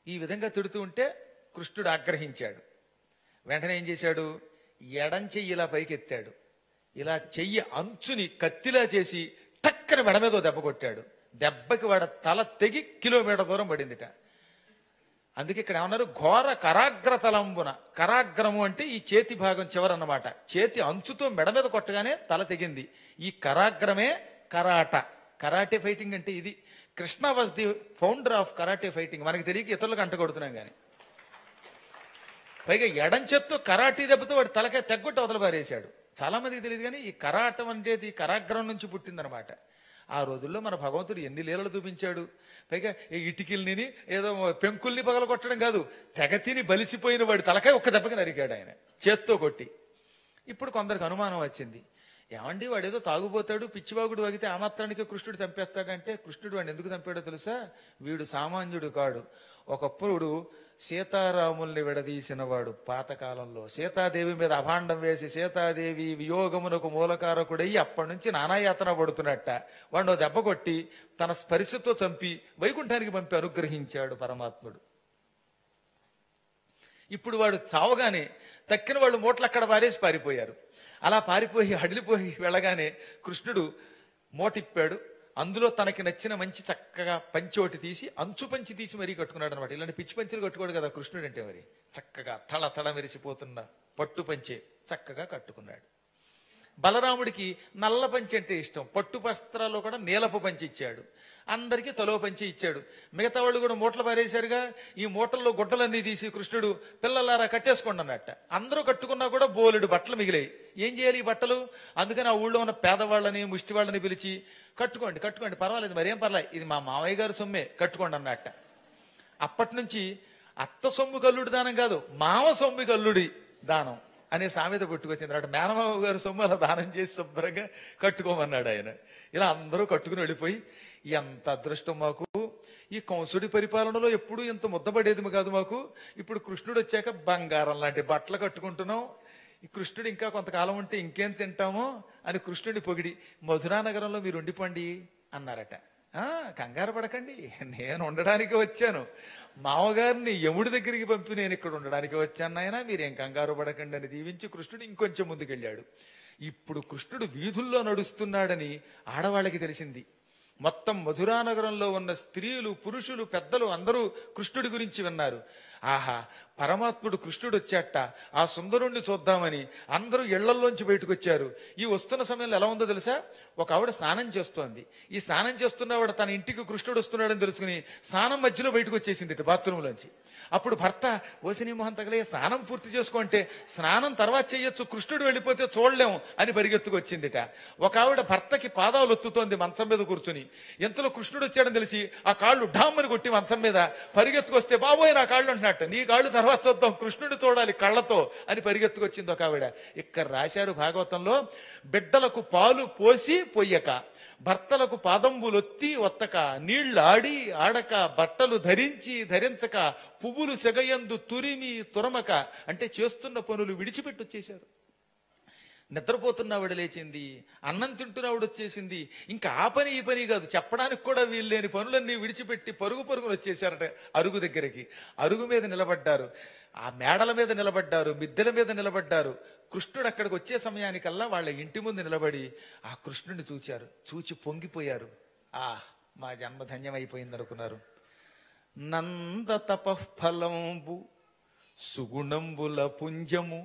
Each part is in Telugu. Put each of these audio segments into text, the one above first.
ఈ విధంగా తిడుతూ ఉంటే కృష్ణుడు ఆగ్రహించాడు వెంటనే ఏం చేశాడు ఎడం చెయ్యి ఇలా పైకెత్తాడు ఇలా చెయ్యి అంచుని కత్తిలా చేసి టక్కన మెడ మీద ఓ దెబ్బ కొట్టాడు దెబ్బకి వాడ తల తెగి కిలోమీటర్ దూరం పడిందిట అందుకే ఇక్కడ ఏమన్నారు ఘోర కరాగ్ర తలంబున కరాగ్రము అంటే ఈ చేతి భాగం చివరన్నమాట చేతి అంచుతో మెడ మీద కొట్టగానే తల తెగింది ఈ కరాగ్రమే కరాట కరాటే ఫైటింగ్ అంటే ఇది Krishna was the founder of karate fighting మనకి తెలియక ఇతరులకు అంటగొడుతున్నాం కానీ పైగా ఎడం చేత్తో కరాటీ దెబ్బతో వాడు తలకాయ తెగ్గొట్టి అవతల పారేశాడు చాలా మందికి తెలియదు కానీ ఈ కరాటం అనేది కరాగ్రం నుంచి పుట్టిందనమాట ఆ రోజుల్లో మన భగవంతుడు ఎన్ని లీలలు చూపించాడు పైగా ఈ ఇటికిల్ని ఏదో పెంకుల్ని పగలగొట్టడం కాదు తెగ తిని బలిసిపోయిన వాడి తలకాయ ఒక్క దెబ్బకి నరికాడు ఆయన చేత్తో కొట్టి ఇప్పుడు కొందరికి అనుమానం వచ్చింది ఏమండి వాడు ఏదో తాగుపోతాడు పిచ్చివాగుడు వాగితే ఆ మాత్రానికి కృష్ణుడు చంపేస్తాడంటే కృష్ణుడు వాడిని ఎందుకు చంపాడో తెలుసా వీడు సామాన్యుడు కాడు ఒకప్పుడు సీతారాముల్ని విడదీసిన వాడు పాతకాలంలో సీతాదేవి మీద అభాండం వేసి సీతాదేవి వియోగమునకు మూలకారకుడయ్యి అప్పటి నుంచి నానాయాతన పడుతున్నట్ట వాడు ఓ దెబ్బ కొట్టి తన స్పర్శతో చంపి వైకుంఠానికి పంపి అనుగ్రహించాడు పరమాత్ముడు ఇప్పుడు వాడు చావగానే తక్కిన వాళ్ళు మూటలు అక్కడ పారేసి పారిపోయారు అలా పారిపోయి హడిలిపోయి వెళ్ళగానే కృష్ణుడు మూటిప్పాడు అందులో తనకి నచ్చిన మంచి చక్కగా పంచి ఒకటి తీసి అంచు పంచి తీసి మరీ కట్టుకున్నాడు అనమాట ఇలాంటి పిచ్చి పంచులు కట్టుకోడు కదా కృష్ణుడు అంటే మరి చక్కగా తల తల మెరిసిపోతున్న పట్టు పంచే చక్కగా కట్టుకున్నాడు బలరాముడికి నల్ల పంచి అంటే ఇష్టం పట్టు వస్త్రాల్లో కూడా నీలపు పంచి ఇచ్చాడు అందరికీ తలో పంచి ఇచ్చాడు మిగతా వాళ్ళు కూడా మూటలు పారేశారుగా ఈ మూటల్లో గుడ్డలన్నీ తీసి కృష్ణుడు పిల్లలారా కట్టేసుకోండి అన్నట్ట అందరూ కట్టుకున్నా కూడా బోలెడు బట్టలు మిగిలాయి ఏం చేయాలి ఈ బట్టలు అందుకని ఆ ఊళ్ళో ఉన్న పేదవాళ్ళని ముష్టి వాళ్ళని పిలిచి కట్టుకోండి కట్టుకోండి పర్వాలేదు మరేం పర్లేదు ఇది మా మామయ్య గారి సొమ్మే కట్టుకోండి అన్నట్ట అప్పటి నుంచి అత్త సొమ్ము కల్లుడి దానం కాదు మామ సొమ్ము కల్లుడి దానం అనే సామెత పుట్టుకొచ్చింది అన్నమాట మేనమామ గారి సొమ్ము అలా దానం చేసి శుభ్రంగా కట్టుకోమన్నాడు ఆయన ఇలా అందరూ కట్టుకుని వెళ్ళిపోయి ఎంత అదృష్టం మాకు ఈ కంసుడి పరిపాలనలో ఎప్పుడు ఇంత ముద్దపడేది కాదు మాకు ఇప్పుడు కృష్ణుడు వచ్చాక బంగారం లాంటి బట్టలు కట్టుకుంటున్నాం ఈ కృష్ణుడు ఇంకా కొంతకాలం ఉంటే ఇంకేం తింటామో అని కృష్ణుడి పొగిడి మధురా నగరంలో మీరు ఉండిపోండి అన్నారట ఆ కంగారు పడకండి నేను ఉండడానికి వచ్చాను మామగారిని యముడి దగ్గరికి పంపి నేను ఇక్కడ ఉండడానికి వచ్చాను నాయన మీరేం కంగారు పడకండి అని దీవించి కృష్ణుడు ఇంకొంచెం ముందుకెళ్ళాడు ఇప్పుడు కృష్ణుడు వీధుల్లో నడుస్తున్నాడని ఆడవాళ్ళకి తెలిసింది మొత్తం మధురా నగరంలో ఉన్న స్త్రీలు పురుషులు పెద్దలు అందరూ కృష్ణుడి గురించి విన్నారు ఆహా పరమాత్ముడు కృష్ణుడు వచ్చాట ఆ సుందరుణ్ణి చూద్దామని అందరూ ఇళ్లల్లోంచి బయటకు వచ్చారు ఈ వస్తున్న సమయంలో ఎలా ఉందో తెలుసా ఒక ఆవిడ స్నానం చేస్తోంది ఈ స్నానం చేస్తున్నవాడు తన ఇంటికి కృష్ణుడు వస్తున్నాడని తెలుసుకుని స్నానం మధ్యలో బయటకు వచ్చేసింది ఇటు బాత్రూంలోంచి అప్పుడు భర్త ఓసిని మొహం తగలే స్నానం పూర్తి చేసుకుంటే స్నానం తర్వాత చేయొచ్చు కృష్ణుడు వెళ్ళిపోతే చూడలేము అని పరిగెత్తుకు వచ్చిందిట ఒక ఆవిడ భర్తకి పాదాలు ఒత్తుతోంది మంచం మీద కూర్చుని ఎంతలో కృష్ణుడు వచ్చాడని తెలిసి ఆ కాళ్ళు ఢామ్మని కొట్టి మంచం మీద పరిగెత్తుకొస్తే బాబోయ్ నా కాళ్ళు అంటున్నట్టు నీ కాళ్ళు తర్వాత చూద్దాం కృష్ణుడు చూడాలి కళ్ళతో అని పరిగెత్తుకొచ్చింది ఒక ఆవిడ ఇక్కడ రాశారు భాగవతంలో బిడ్డలకు పాలు పోసి పొయ్యక భర్తలకు పాదంబులొత్తి ఒత్తక నీళ్లు ఆడి ఆడక బట్టలు ధరించి ధరించక పువ్వులు సెగయందు తురిమి తురమక అంటే చేస్తున్న పనులు విడిచిపెట్టి వచ్చేశారు నిద్రపోతున్నవాడు లేచింది అన్నం తింటున్నవాడు వచ్చేసింది ఇంకా ఆ పని ఈ పని కాదు చెప్పడానికి కూడా వీలు లేని పనులన్నీ విడిచిపెట్టి పరుగు పరుగులు వచ్చేసారట అరుగు దగ్గరికి అరుగు మీద నిలబడ్డారు ఆ మేడల మీద నిలబడ్డారు మిద్దెల మీద నిలబడ్డారు కృష్ణుడు అక్కడికి వచ్చే సమయానికల్లా వాళ్ళ ఇంటి ముందు నిలబడి ఆ కృష్ణుడిని చూచారు చూచి పొంగిపోయారు ఆ మా జన్మ ధన్యమైపోయింది అనుకున్నారు నంద తపఫలంబు సుగుణంబుల పుంజము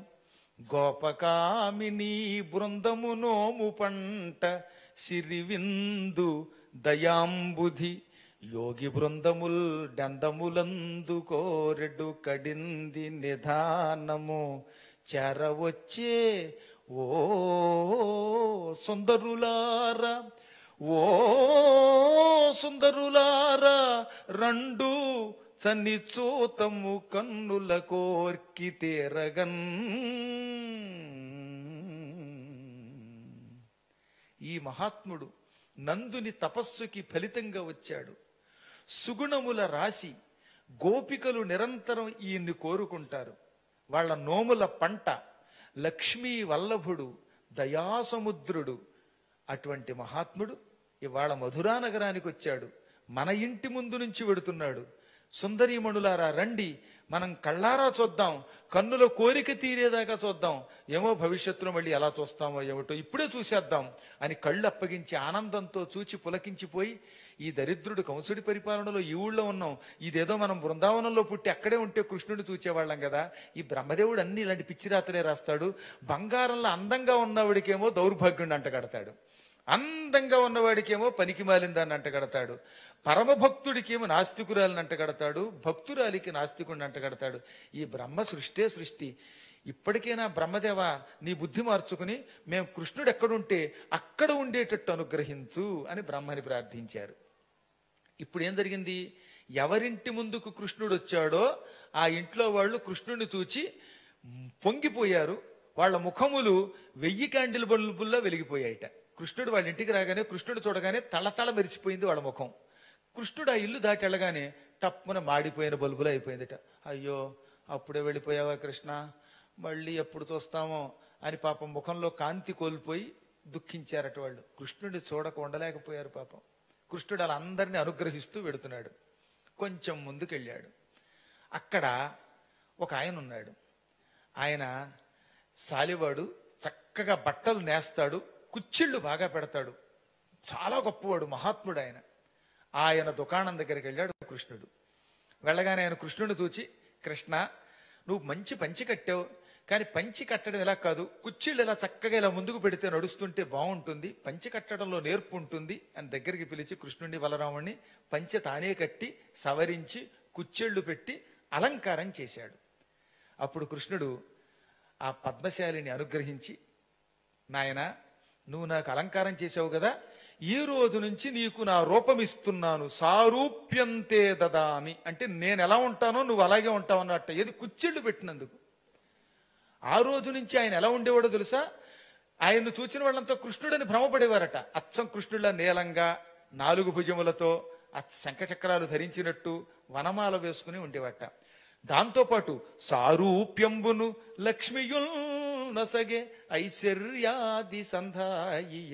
గోపకామిని బృందము నోము పంట సిరివిందు దయాంబుధి యోగి బృందముల్ డందములందు కోరెడు కడింది నిధానము చెరవచ్చే ఓ సుందరులారా ఓ సుందరులారా రెండు చన్ని చూతము కన్నుల కోర్కి తేరగన్ ఈ మహాత్ముడు నందుని తపస్సుకి ఫలితంగా వచ్చాడు సుగుణముల రాశి గోపికలు నిరంతరం ఈయన్ని కోరుకుంటారు వాళ్ళ నోముల పంట లక్ష్మీ వల్లభుడు దయాసముద్రుడు అటువంటి మహాత్ముడు ఇవాళ మధురా నగరానికి వచ్చాడు మన ఇంటి ముందు నుంచి వెడుతున్నాడు సుందరీమణులారా రండి మనం కళ్ళారా చూద్దాం కన్నుల కోరిక తీరేదాకా చూద్దాం ఏమో భవిష్యత్తులో మళ్ళీ ఎలా చూస్తామో ఏమిటో ఇప్పుడే చూసేద్దాం అని కళ్ళు అప్పగించి ఆనందంతో చూచి పులకించిపోయి ఈ దరిద్రుడు కంసుడి పరిపాలనలో ఈ ఊళ్ళో ఉన్నాం ఇదేదో మనం బృందావనంలో పుట్టి అక్కడే ఉంటే కృష్ణుడు చూచేవాళ్ళం కదా ఈ బ్రహ్మదేవుడు అన్ని ఇలాంటి పిచ్చిరాతలే రాస్తాడు బంగారంలో అందంగా ఉన్నవాడికేమో దౌర్భాగ్యుడిని అంటగడతాడు అందంగా ఉన్నవాడికేమో పనికి మాలిందాన్ని అంటగడతాడు పరమభక్తుడికేమో నాస్తికురాలని అంటగడతాడు భక్తురాలికి నాస్తికుడిని అంటగడతాడు ఈ బ్రహ్మ సృష్టే సృష్టి ఇప్పటికైనా బ్రహ్మదేవ నీ బుద్ధి మార్చుకుని మేము కృష్ణుడు ఎక్కడుంటే అక్కడ ఉండేటట్టు అనుగ్రహించు అని బ్రహ్మని ప్రార్థించారు ఇప్పుడు ఏం జరిగింది ఎవరింటి ముందుకు కృష్ణుడు వచ్చాడో ఆ ఇంట్లో వాళ్ళు కృష్ణుడిని చూచి పొంగిపోయారు వాళ్ళ ముఖములు వెయ్యి క్యాండిల్ బల్బుల్లా వెలిగిపోయాయిట కృష్ణుడు వాళ్ళ ఇంటికి రాగానే కృష్ణుడు చూడగానే తళతళ మెరిసిపోయింది వాళ్ళ ముఖం కృష్ణుడు ఆ ఇల్లు దాటి వెళ్ళగానే టప్పున మాడిపోయిన బల్బులు అయిపోయిందిట అయ్యో అప్పుడే వెళ్ళిపోయావా కృష్ణ మళ్ళీ ఎప్పుడు చూస్తామో అని పాపం ముఖంలో కాంతి కోల్పోయి దుఃఖించారట వాళ్ళు కృష్ణుడిని చూడక ఉండలేకపోయారు పాపం కృష్ణుడు అలా అందరినీ అనుగ్రహిస్తూ వెడుతున్నాడు కొంచెం ముందుకెళ్ళాడు అక్కడ ఒక ఆయన ఉన్నాడు ఆయన సాలివాడు చక్కగా బట్టలు నేస్తాడు కుచ్చిళ్ళు బాగా పెడతాడు చాలా గొప్పవాడు మహాత్ముడు ఆయన ఆయన దుకాణం దగ్గరికి వెళ్ళాడు కృష్ణుడు వెళ్ళగానే ఆయన కృష్ణుడిని చూచి కృష్ణ నువ్వు మంచి పంచి కట్టావు కానీ పంచి కట్టడం ఎలా కాదు కుచ్చిళ్ళు ఇలా చక్కగా ఇలా ముందుకు పెడితే నడుస్తుంటే బాగుంటుంది పంచి కట్టడంలో నేర్పు ఉంటుంది అని దగ్గరికి పిలిచి కృష్ణుడిని బలరాముడిని పంచె తానే కట్టి సవరించి కుచ్చిళ్ళు పెట్టి అలంకారం చేశాడు అప్పుడు కృష్ణుడు ఆ పద్మశాలిని అనుగ్రహించి నాయనా నువ్వు నాకు అలంకారం చేసావు కదా ఈ రోజు నుంచి నీకు నా రూపం ఇస్తున్నాను సారూప్యంతే దదామి అంటే నేను ఎలా ఉంటానో నువ్వు అలాగే ఉంటావు అన్నట్ట ఏది కుచ్చిళ్ళు పెట్టినందుకు ఆ రోజు నుంచి ఆయన ఎలా ఉండేవాడో తెలుసా ఆయన్ను చూచిన వాళ్ళంతా కృష్ణుడని భ్రమపడేవారట అచ్చం కృష్ణుడిలా నీలంగా నాలుగు భుజములతో ఆ శంఖచక్రాలు ధరించినట్టు వనమాల వేసుకుని ఉండేవాట దాంతోపాటు సారూప్యంబును లక్ష్మియుల్ నసగే ఐశ్వర్యాది సంధాయి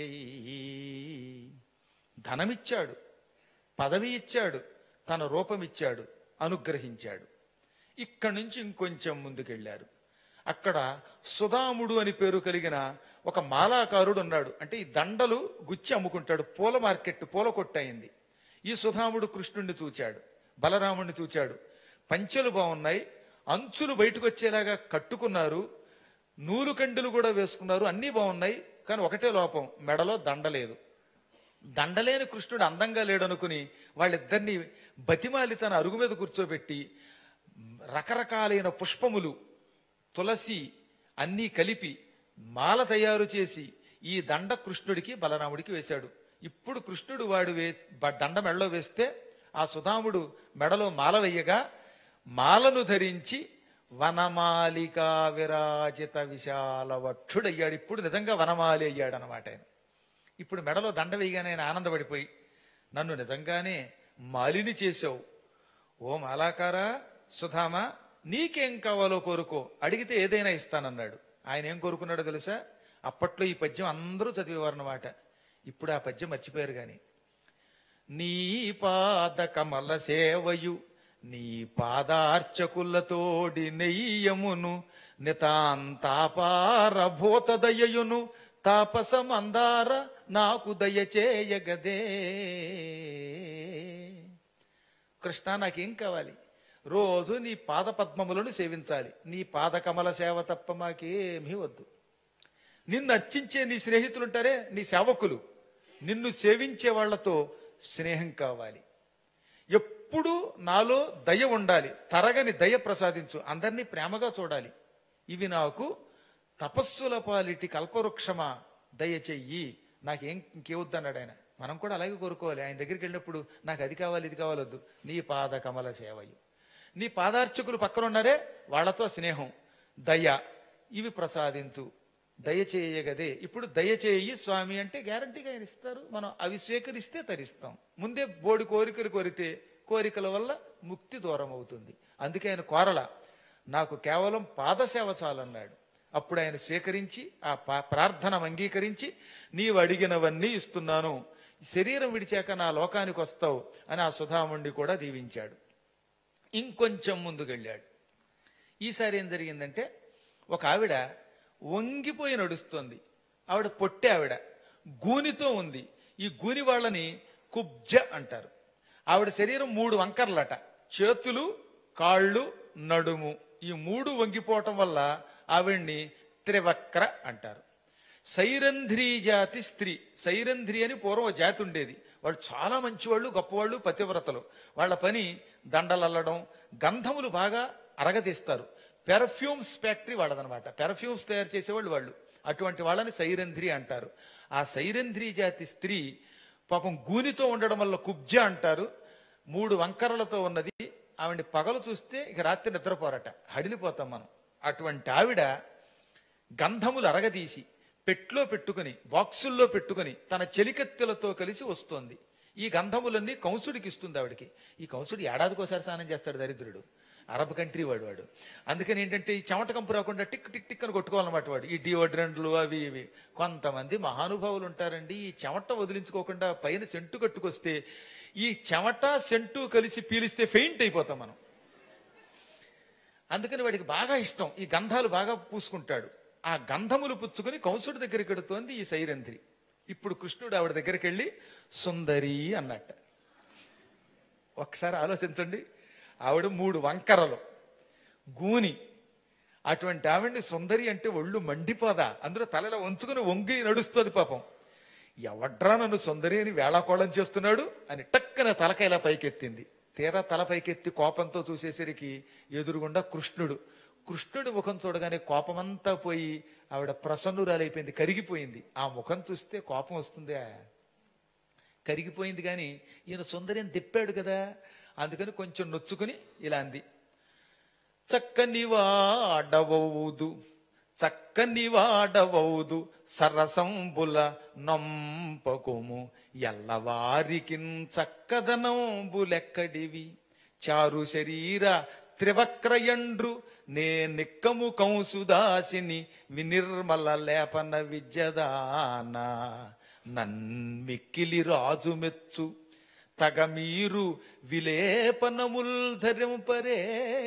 ధనమిచ్చాడు పదవి ఇచ్చాడు తన రూపమిచ్చాడు అనుగ్రహించాడు ఇక్కడి నుంచి ఇంకొంచెం ముందుకెళ్లారు అక్కడ సుధాముడు అని పేరు కలిగిన ఒక మాలాకారుడు ఉన్నాడు అంటే ఈ దండలు గుచ్చి అమ్ముకుంటాడు పూల మార్కెట్ పూల కొట్టయింది ఈ సుధాముడు కృష్ణుణ్ణి చూచాడు బలరాముణ్ణి చూచాడు పంచెలు బాగున్నాయి అంచులు బయటకు వచ్చేలాగా కట్టుకున్నారు నూలు కండులు కూడా వేసుకున్నారు అన్నీ బాగున్నాయి కానీ ఒకటే లోపం మెడలో దండ లేదు దండలేని కృష్ణుడు అందంగా లేడనుకుని వాళ్ళిద్దరిని బతిమాలి తన అరుగు మీద కూర్చోబెట్టి రకరకాలైన పుష్పములు తులసి అన్నీ కలిపి మాల తయారు చేసి ఈ దండ కృష్ణుడికి బలరాముడికి వేశాడు ఇప్పుడు కృష్ణుడు వాడు వే బ- దండ మెడలో వేస్తే ఆ సుధాముడు మెడలో మాల వెయ్యగా మాలను ధరించి వనమాలికా విరాజిత విశాల వక్షుడయ్యాడు ఇప్పుడు నిజంగా వనమాలి అయ్యాడు అనమాట ఆయన ఇప్పుడు మెడలో దండ వేయగానే ఆయన ఆనందపడిపోయి నన్ను నిజంగానే మాలిని చేసావు ఓ మాలాకారా సుధామా నీకేం కావాలో కోరుకో అడిగితే ఏదైనా ఇస్తానన్నాడు ఆయన ఏం కోరుకున్నాడో తెలుసా అప్పట్లో ఈ పద్యం అందరూ చదివేవారన్నమాట ఇప్పుడు ఆ పద్యం మర్చిపోయారు గాని నీ పాద కమల సేవయు నీ పాదార్చకులతోడి నెయ్యమును నితాంతాపార భూతదయయును తాపసమందార నాకు దయచేయగదే కృష్ణ నాకేం కావాలి రోజు నీ పాద పద్మములను సేవించాలి నీ పాద కమల సేవ తప్ప మాకేమీ వద్దు నిన్ను అర్చించే నీ స్నేహితులుంటారే నీ సేవకులు నిన్ను సేవించే వాళ్లతో స్నేహం కావాలి ఎప్పుడు నాలో దయ ఉండాలి తరగని దయ ప్రసాదించు అందరినీ ప్రేమగా చూడాలి ఇవి నాకు తపస్సుల పాలిటి కల్పవృక్షమా దయ చెయ్యి నాకేం ఇంకేవద్దన్నాడు ఆయన మనం కూడా అలాగే కోరుకోవాలి ఆయన దగ్గరికి వెళ్ళినప్పుడు నాకు అది కావాలి ఇది కావాలొద్దు నీ పాద కమల సేవయు నీ పాదార్చకులు పక్కన ఉన్నారే వాళ్ళతో స్నేహం దయ ఇవి ప్రసాదించు దయచేయగదే ఇప్పుడు దయచేయి స్వామి అంటే గ్యారంటీగా ఆయన ఇస్తారు మనం అవి స్వీకరిస్తే తరిస్తాం ముందే బోడి కోరికలు కోరితే కోరికల వల్ల ముక్తి దూరం అవుతుంది అందుకే ఆయన కోరల నాకు కేవలం పాదసేవ చాలన్నాడు అప్పుడు ఆయన స్వీకరించి ఆ పా- ప్రార్థన అంగీకరించి నీవు అడిగినవన్నీ ఇస్తున్నాను శరీరం విడిచాక నా లోకానికి వస్తావు అని ఆ సుధాముండి కూడా దీవించాడు ఇంకొంచెం ముందుకెళ్ళాడు ఈసారి ఏం జరిగిందంటే ఒక ఆవిడ వంగిపోయి నడుస్తోంది ఆవిడ పొట్టే ఆవిడ గూనితో ఉంది ఈ గూని వాళ్ళని కుబ్జ అంటారు ఆవిడ శరీరం మూడు వంకర్లట చేతులు కాళ్ళు నడుము ఈ మూడు వంగిపోవటం వల్ల ఆవిడ్ని త్రివక్ర అంటారు సైరంధ్రీ జాతి స్త్రీ సైరంధ్రి అని పూర్వం ఓ జాతి ఉండేది వాళ్ళు చాలా మంచివాళ్ళు గొప్పవాళ్ళు పతివ్రతలు వాళ్ళ పని దండలల్లడం గంధములు బాగా అరగదీస్తారు పెర్ఫ్యూమ్స్ ఫ్యాక్టరీ వాళ్ళదనమాట పెర్ఫ్యూమ్స్ తయారు చేసేవాళ్ళు వాళ్ళు అటువంటి వాళ్ళని సైరంధ్రి అంటారు ఆ సైరంధ్రి జాతి స్త్రీ పాపం గూనితో ఉండడం వల్ల కుబ్జ అంటారు మూడు వంకరలతో ఉన్నది ఆవిడ పగలు చూస్తే ఇక రాత్రి నిద్రపోరట హడిలిపోతాం మనం అటువంటి ఆవిడ గంధములు అరగదీసి పెట్లో పెట్టుకుని బాక్సుల్లో పెట్టుకుని తన చెలికత్తెలతో కలిసి వస్తోంది ఈ గంధములన్నీ కంసుడికి ఇస్తుంది ఆవిడికి ఈ కంసుడు ఏడాదికోసారి స్నానం చేస్తాడు దరిద్రుడు అరబ్ కంట్రీ వాడు వాడు అందుకని ఏంటంటే ఈ చెమట కంపు రాకుండా టిక్ టిక్ టిక్ అని కొట్టుకోవాలన్నమాట వాడు ఈ డియోడ్రెంట్లు అవి ఇవి కొంతమంది మహానుభావులు ఉంటారండి ఈ చెమట వదిలించుకోకుండా పైన సెంటు కట్టుకొస్తే ఈ చెమట సెంటు కలిసి పీలిస్తే ఫెయింట్ అయిపోతాం మనం అందుకని వాడికి బాగా ఇష్టం ఈ గంధాలు బాగా పూసుకుంటాడు ఆ గంధములు పుచ్చుకుని కంసుడి దగ్గరికి వెడుతోంది ఈ సైరంధ్రి ఇప్పుడు కృష్ణుడు ఆవిడ దగ్గరికి వెళ్ళి సుందరి అన్నట్ట ఒకసారి ఆలోచించండి ఆవిడ మూడు వంకరలు గూని అటువంటి ఆవిడ్ని సుందరి అంటే ఒళ్ళు మండిపోదా అందులో తలలో వంచుకుని వంగి నడుస్తుంది పాపం ఎవడ్రా నన్ను సుందరి అని వేళాకోళం చేస్తున్నాడు అని టక్కన తలకైలా పైకెత్తింది తీరా తల పైకెత్తి కోపంతో చూసేసరికి ఎదురుగుండా కృష్ణుడు కృష్ణుడి ముఖం చూడగానే కోపమంతా పోయి ఆవిడ ప్రసన్నురాలైపోయింది కరిగిపోయింది ఆ ముఖం చూస్తే కోపం వస్తుందా కరిగిపోయింది కానీ ఈయన సుందరి అని తిప్పాడు కదా అందుకని కొంచెం నొచ్చుకుని ఇలా అంది చక్కని వాడవౌదు చక్కని వాడవౌదు సరసంబుల నొంపకుము ఎల్లవారికిన్ చక్కదనంబులెక్కడివి చారు శరీర త్రివక్రయండ్రు నే నిక్కము కంసుదాసిని వినిర్మల లేపన విద్యదాన నన్మిక్కిలి రాజు మెచ్చు తగ మీరు విలేపనముల్ ధరింపరే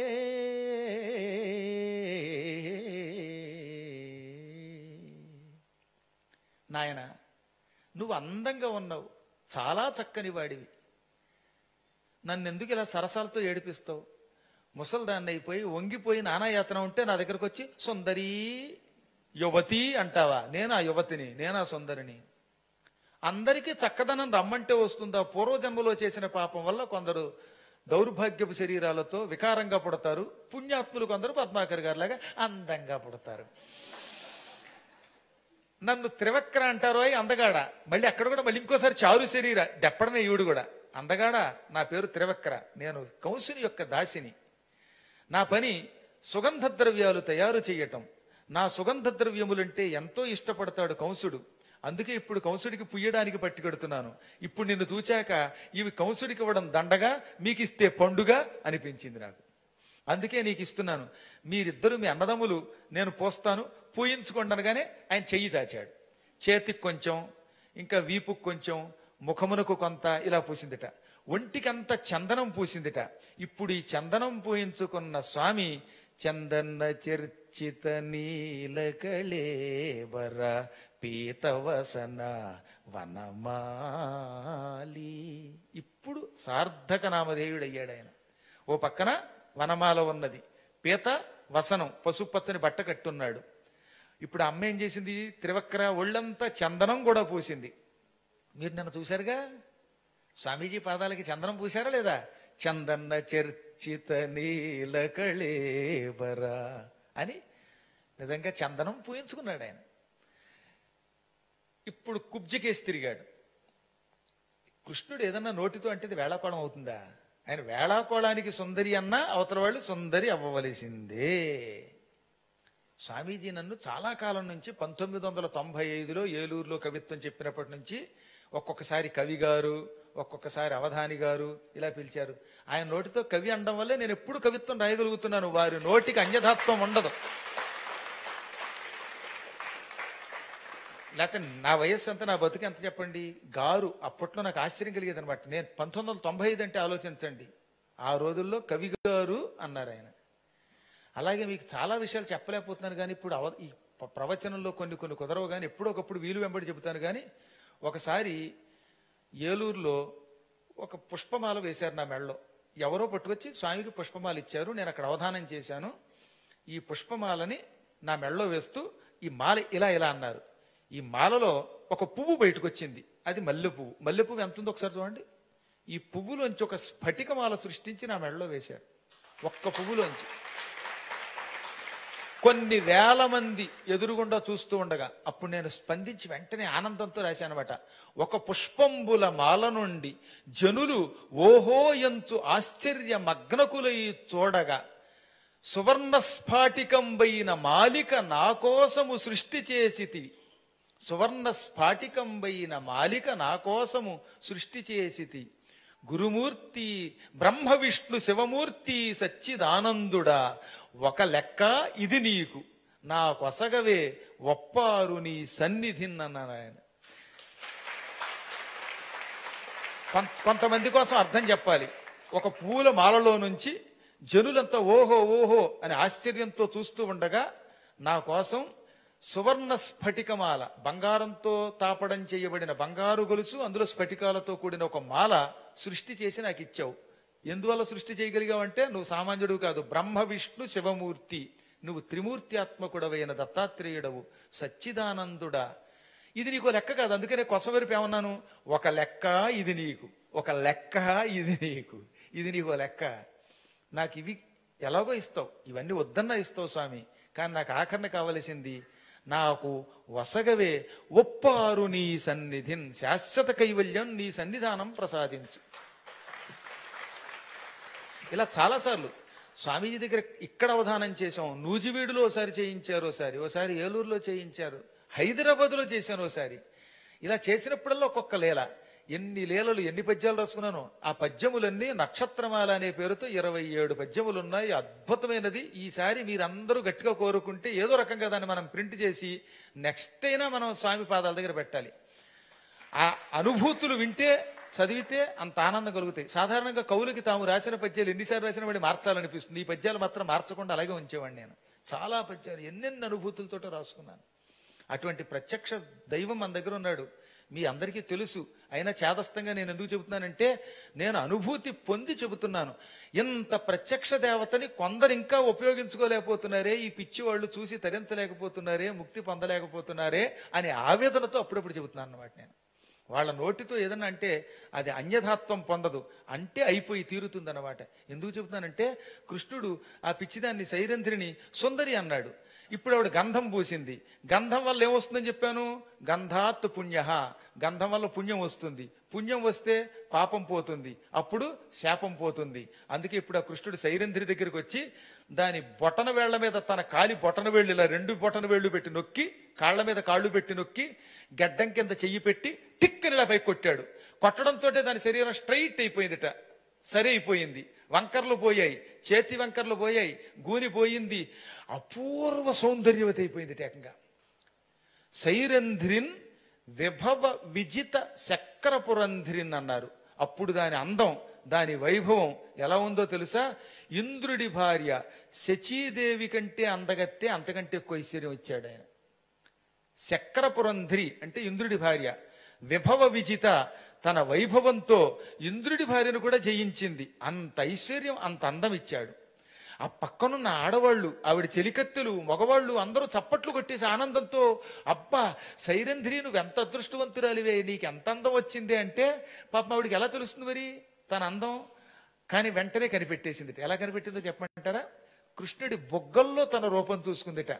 నాయన నువ్వు అందంగా ఉన్నావు చాలా చక్కని వాడివి నన్ను ఎందుకు ఇలా సరసాలతో ఏడిపిస్తావు ముసల్దాన్ని అయిపోయి వంగిపోయి నానాయాతన ఉంటే నా దగ్గరకు వచ్చి సుందరి యువతి అంటావా నేనా యువతిని నేనా సుందరిని అందరికీ చక్కదనం రమ్మంటే వస్తుందా పూర్వజన్మలో చేసిన పాపం వల్ల కొందరు దౌర్భాగ్యపు శరీరాలతో వికారంగా పుడతారు పుణ్యాత్ములు కొందరు పద్మాకర్ గారు లాగా అందంగా పుడతారు నన్ను త్రివక్ర అంటారో అయి అందగాడ మళ్ళీ అక్కడ కూడా మళ్ళీ ఇంకోసారి చారు శరీర దెప్పడమే ఈవిడు కూడా అందగాడ నా పేరు త్రివక్ర నేను కంసుని యొక్క దాసిని నా పని సుగంధ ద్రవ్యాలు తయారు చేయటం నా సుగంధ ద్రవ్యములంటే ఎంతో ఇష్టపడతాడు కంసుడు అందుకే ఇప్పుడు కంసుడికి పుయ్యడానికి పట్టుకెడుతున్నాను ఇప్పుడు నిన్ను చూచాక ఇవి కంసుడికి ఇవ్వడం దండగా మీకు ఇస్తే పండుగ అనిపించింది నాకు అందుకే నీకు ఇస్తున్నాను మీరిద్దరు మీ అన్నదమ్ములు నేను పోస్తాను పూయించుకోండి అనగానే ఆయన చెయ్యి చాచాడు చేతికి కొంచెం ఇంకా వీపుకు కొంచెం ముఖమునకు కొంత ఇలా పూసిందిట ఒంటికంత చందనం పూసిందిట ఇప్పుడు ఈ చందనం పూయించుకున్న స్వామి చందన చర్చిత నీలకళేవర పీతవసన వనమాలి ఇప్పుడు సార్థక నామధేయుడయ్యాడు ఆయన ఓ పక్కన వనమాల ఉన్నది పీత వసనం పసుపచ్చని బట్ట కట్టున్నాడు ఇప్పుడు అమ్మ ఏం చేసింది త్రివక్ర ఒళ్ళంతా చందనం కూడా పూసింది మీరు నన్ను చూశారుగా స్వామీజీ పాదాలకి చందనం పూశారా లేదా చందన్న చర్చిత నీలకళేబరా అని నిజంగా చందనం పూయించుకున్నాడు ఆయన ఇప్పుడు కుబ్జకేసి తిరిగాడు కృష్ణుడు ఏదన్నా నోటితో అంటే ఇది వేళాకోళం అవుతుందా ఆయన వేళాకోళానికి సుందరి అన్నా అవతల వాళ్ళు సుందరి అవ్వవలసిందే స్వామీజీ నన్ను చాలా కాలం నుంచి పంతొమ్మిది వందల తొంభై ఐదులో ఏలూరులో కవిత్వం చెప్పినప్పటి నుంచి ఒక్కొక్కసారి కవి గారు ఒక్కొక్కసారి అవధాని గారు ఇలా పిలిచారు ఆయన నోటితో కవి అనడం వల్లే నేను ఎప్పుడు కవిత్వం రాయగలుగుతున్నాను వారి నోటికి అన్యధాత్వం ఉండదు లేకపోతే నా వయస్సు అంతా నా బతుకు ఎంత చెప్పండి గారు అప్పట్లో నాకు ఆశ్చర్యం కలిగేది అనమాట నేను పంతొమ్మిది వందల తొంభై ఐదు అంటే ఆలోచించండి ఆ రోజుల్లో కవి గారు అన్నారు ఆయన అలాగే మీకు చాలా విషయాలు చెప్పలేకపోతున్నాను కానీ ఇప్పుడు అవ ఈ ప- ప్రవచనంలో కొన్ని కొన్ని కుదరవు కానీ ఎప్పుడో ఒకప్పుడు వీలు వెంబడి చెబుతాను కానీ ఒకసారి ఏలూరులో ఒక పుష్పమాల వేశారు నా మెడలో ఎవరో పట్టుకొచ్చి స్వామికి పుష్పమాల ఇచ్చారు నేను అక్కడ అవధానం చేశాను ఈ పుష్పమాలని నా మెడలో వేస్తూ ఈ మాల ఇలా ఇలా అన్నారు ఈ మాలలో ఒక పువ్వు బయటకు వచ్చింది అది మల్లె పువ్వు మల్లె పువ్వు ఎంత ఉందో ఒకసారి చూడండి ఈ పువ్వులోంచి ఒక స్ఫటికమాల సృష్టించి నా మెడలో వేశారు ఒక్క పువ్వులోంచి కొన్ని వేల మంది ఎదురుగుండా చూస్తూ ఉండగా అప్పుడు నేను స్పందించి వెంటనే ఆనందంతో రాశానమాట ఒక పుష్పంబుల మాల నుండి జనులు ఓహో ఎంచు ఆశ్చర్య మగ్నకులై చూడగా సువర్ణ స్ఫాటికంబైన మాలిక నా కోసము సృష్టి చేసితివి సువర్ణ స్ఫాటికంబైన మాలిక నా కోసము సృష్టి చేసితి గురుమూర్తి బ్రహ్మ విష్ణు శివమూర్తి సచ్చిదానందుడా ఒక లెక్క ఇది నీకు నా కొసగవే ఒప్పారు నీ సన్నిధిన్నన్నారు ఆయన కొం- కొంతమంది కోసం అర్థం చెప్పాలి ఒక పూల మాలలో నుంచి జనులంతా ఓహో ఓహో అని ఆశ్చర్యంతో చూస్తూ ఉండగా నా కోసం సువర్ణ స్ఫటికమాల బంగారంతో తాపడం చేయబడిన బంగారు గొలుసు అందులో స్ఫటికాలతో కూడిన ఒక మాల సృష్టి చేసి నాకు ఇచ్చావు ఎందువల్ల సృష్టి చేయగలిగావంటే నువ్వు సామాన్యుడు కాదు బ్రహ్మ విష్ణు శివమూర్తి నువ్వు త్రిమూర్తి ఆత్మకుడవైన దత్తాత్రేయుడవు సచ్చిదానందుడా ఇది నీకు లెక్క కాదు అందుకనే కొసవరిపి ఏమన్నాను ఒక లెక్క ఇది నీకు ఒక లెక్క ఇది నీకు ఇది నీకు లెక్క నాకు ఇవి ఎలాగో ఇస్తావు ఇవన్నీ వద్దన్నా ఇస్తావు స్వామి కానీ నాకు ఆఖరణ కావలసింది నాకు వసగవే ఒప్పారు నీ సన్నిధిన్ శాశ్వత కైవల్యం నీ సన్నిధానం ప్రసాదించు ఇలా చాలాసార్లు స్వామీజీ దగ్గర ఇక్కడ అవధానం చేశాం నూజివీడులో ఒకసారి చేయించారు ఒకసారి ఒకసారి ఏలూరులో చేయించారు హైదరాబాద్లో చేశాను ఒకసారి ఇలా చేసినప్పుడల్లా ఒక్కొక్క లీల ఎన్ని లీలలు ఎన్ని పద్యాలు రాసుకున్నాను ఆ పద్యములన్నీ నక్షత్రమాల అనే పేరుతో ఇరవై ఏడు పద్యములు ఉన్నాయి అద్భుతమైనది ఈసారి మీరందరూ గట్టిగా కోరుకుంటే ఏదో రకంగా దాన్ని మనం ప్రింట్ చేసి నెక్స్ట్ అయినా మనం స్వామి పాదాల దగ్గర పెట్టాలి ఆ అనుభూతులు వింటే చదివితే అంత ఆనందం కలుగుతాయి సాధారణంగా కవులకి తాము రాసిన పద్యాలు ఎన్నిసార్లు రాసిన వాడి మార్చాలనిపిస్తుంది ఈ పద్యాలు మాత్రం మార్చకుండా అలాగే ఉంచేవాడిని నేను చాలా పద్యాలు ఎన్నెన్ని అనుభూతులతోటో రాసుకున్నాను అటువంటి ప్రత్యక్ష దైవం మన దగ్గర ఉన్నాడు మీ అందరికీ తెలుసు అయినా చేదస్తంగా నేను ఎందుకు చెబుతున్నానంటే నేను అనుభూతి పొంది చెబుతున్నాను ఇంత ప్రత్యక్ష దేవతని కొందరు ఇంకా ఉపయోగించుకోలేకపోతున్నారే ఈ పిచ్చి వాళ్ళు చూసి తరించలేకపోతున్నారే ముక్తి పొందలేకపోతున్నారే అనే ఆవేదనతో అప్పుడప్పుడు చెబుతున్నాను అన్నమాట నేను వాళ్ళ నోటితో ఏదన్నా అంటే అది అన్యథాత్వం పొందదు అంటే అయిపోయి తీరుతుందన్నమాట ఎందుకు చెబుతున్నానంటే కృష్ణుడు ఆ పిచ్చిదాన్ని సైరంధ్రిని సుందరి అన్నాడు ఇప్పుడు ఆవిడ గంధం పూసింది గంధం వల్ల ఏమొస్తుందని చెప్పాను గంధాత్ పుణ్య గంధం వల్ల పుణ్యం వస్తుంది పుణ్యం వస్తే పాపం పోతుంది అప్పుడు శాపం పోతుంది అందుకే ఇప్పుడు ఆ కృష్ణుడు సైరంధ్రి దగ్గరికి వచ్చి దాని బొటన వేళ్ల మీద తన కాలి బొటన వేళ్ళు ఇలా రెండు బొటన వేళ్ళు పెట్టి నొక్కి కాళ్ల మీద కాళ్ళు పెట్టి నొక్కి గడ్డం కింద చెయ్యి పెట్టి టిక్కని ఇలా పైకి కొట్టాడు కొట్టడంతో దాని శరీరం స్ట్రైట్ అయిపోయిందిట సరి అయిపోయింది వంకర్లు పోయాయి చేతి వంకర్లు పోయాయి గూని పోయింది అపూర్వ సౌందర్యవతి అయిపోయింది ఏకంగా సైరంధ్రిన్ విభవ విజిత చక్రపురంధ్రిన్ అన్నారు అప్పుడు దాని అందం దాని వైభవం ఎలా ఉందో తెలుసా ఇంద్రుడి భార్య శచీదేవి కంటే అందగత్తే అంతకంటే ఎక్కువ ఐశ్వర్యం ఇచ్చాడు ఆయన చక్రపురంధ్రి అంటే ఇంద్రుడి భార్య విభవ విజిత తన వైభవంతో ఇంద్రుడి భార్యను కూడా జయించింది అంత ఐశ్వర్యం అంత అందం ఇచ్చాడు ఆ పక్కనున్న ఆడవాళ్ళు ఆవిడ చెలికత్తెలు మగవాళ్ళు అందరూ చప్పట్లు కొట్టేసి ఆనందంతో అబ్బా సైరంధ్రి నువ్వు ఎంత అదృష్టవంతురాలివే నీకు ఎంత అందం వచ్చింది అంటే పాపం ఆవిడికి ఎలా తెలుస్తుంది మరి తన అందం కానీ వెంటనే కనిపెట్టేసింది ఎలా కనిపెట్టిందో చెప్పమంటారా కృష్ణుడి బొగ్గల్లో తన రూపం చూసుకుందిట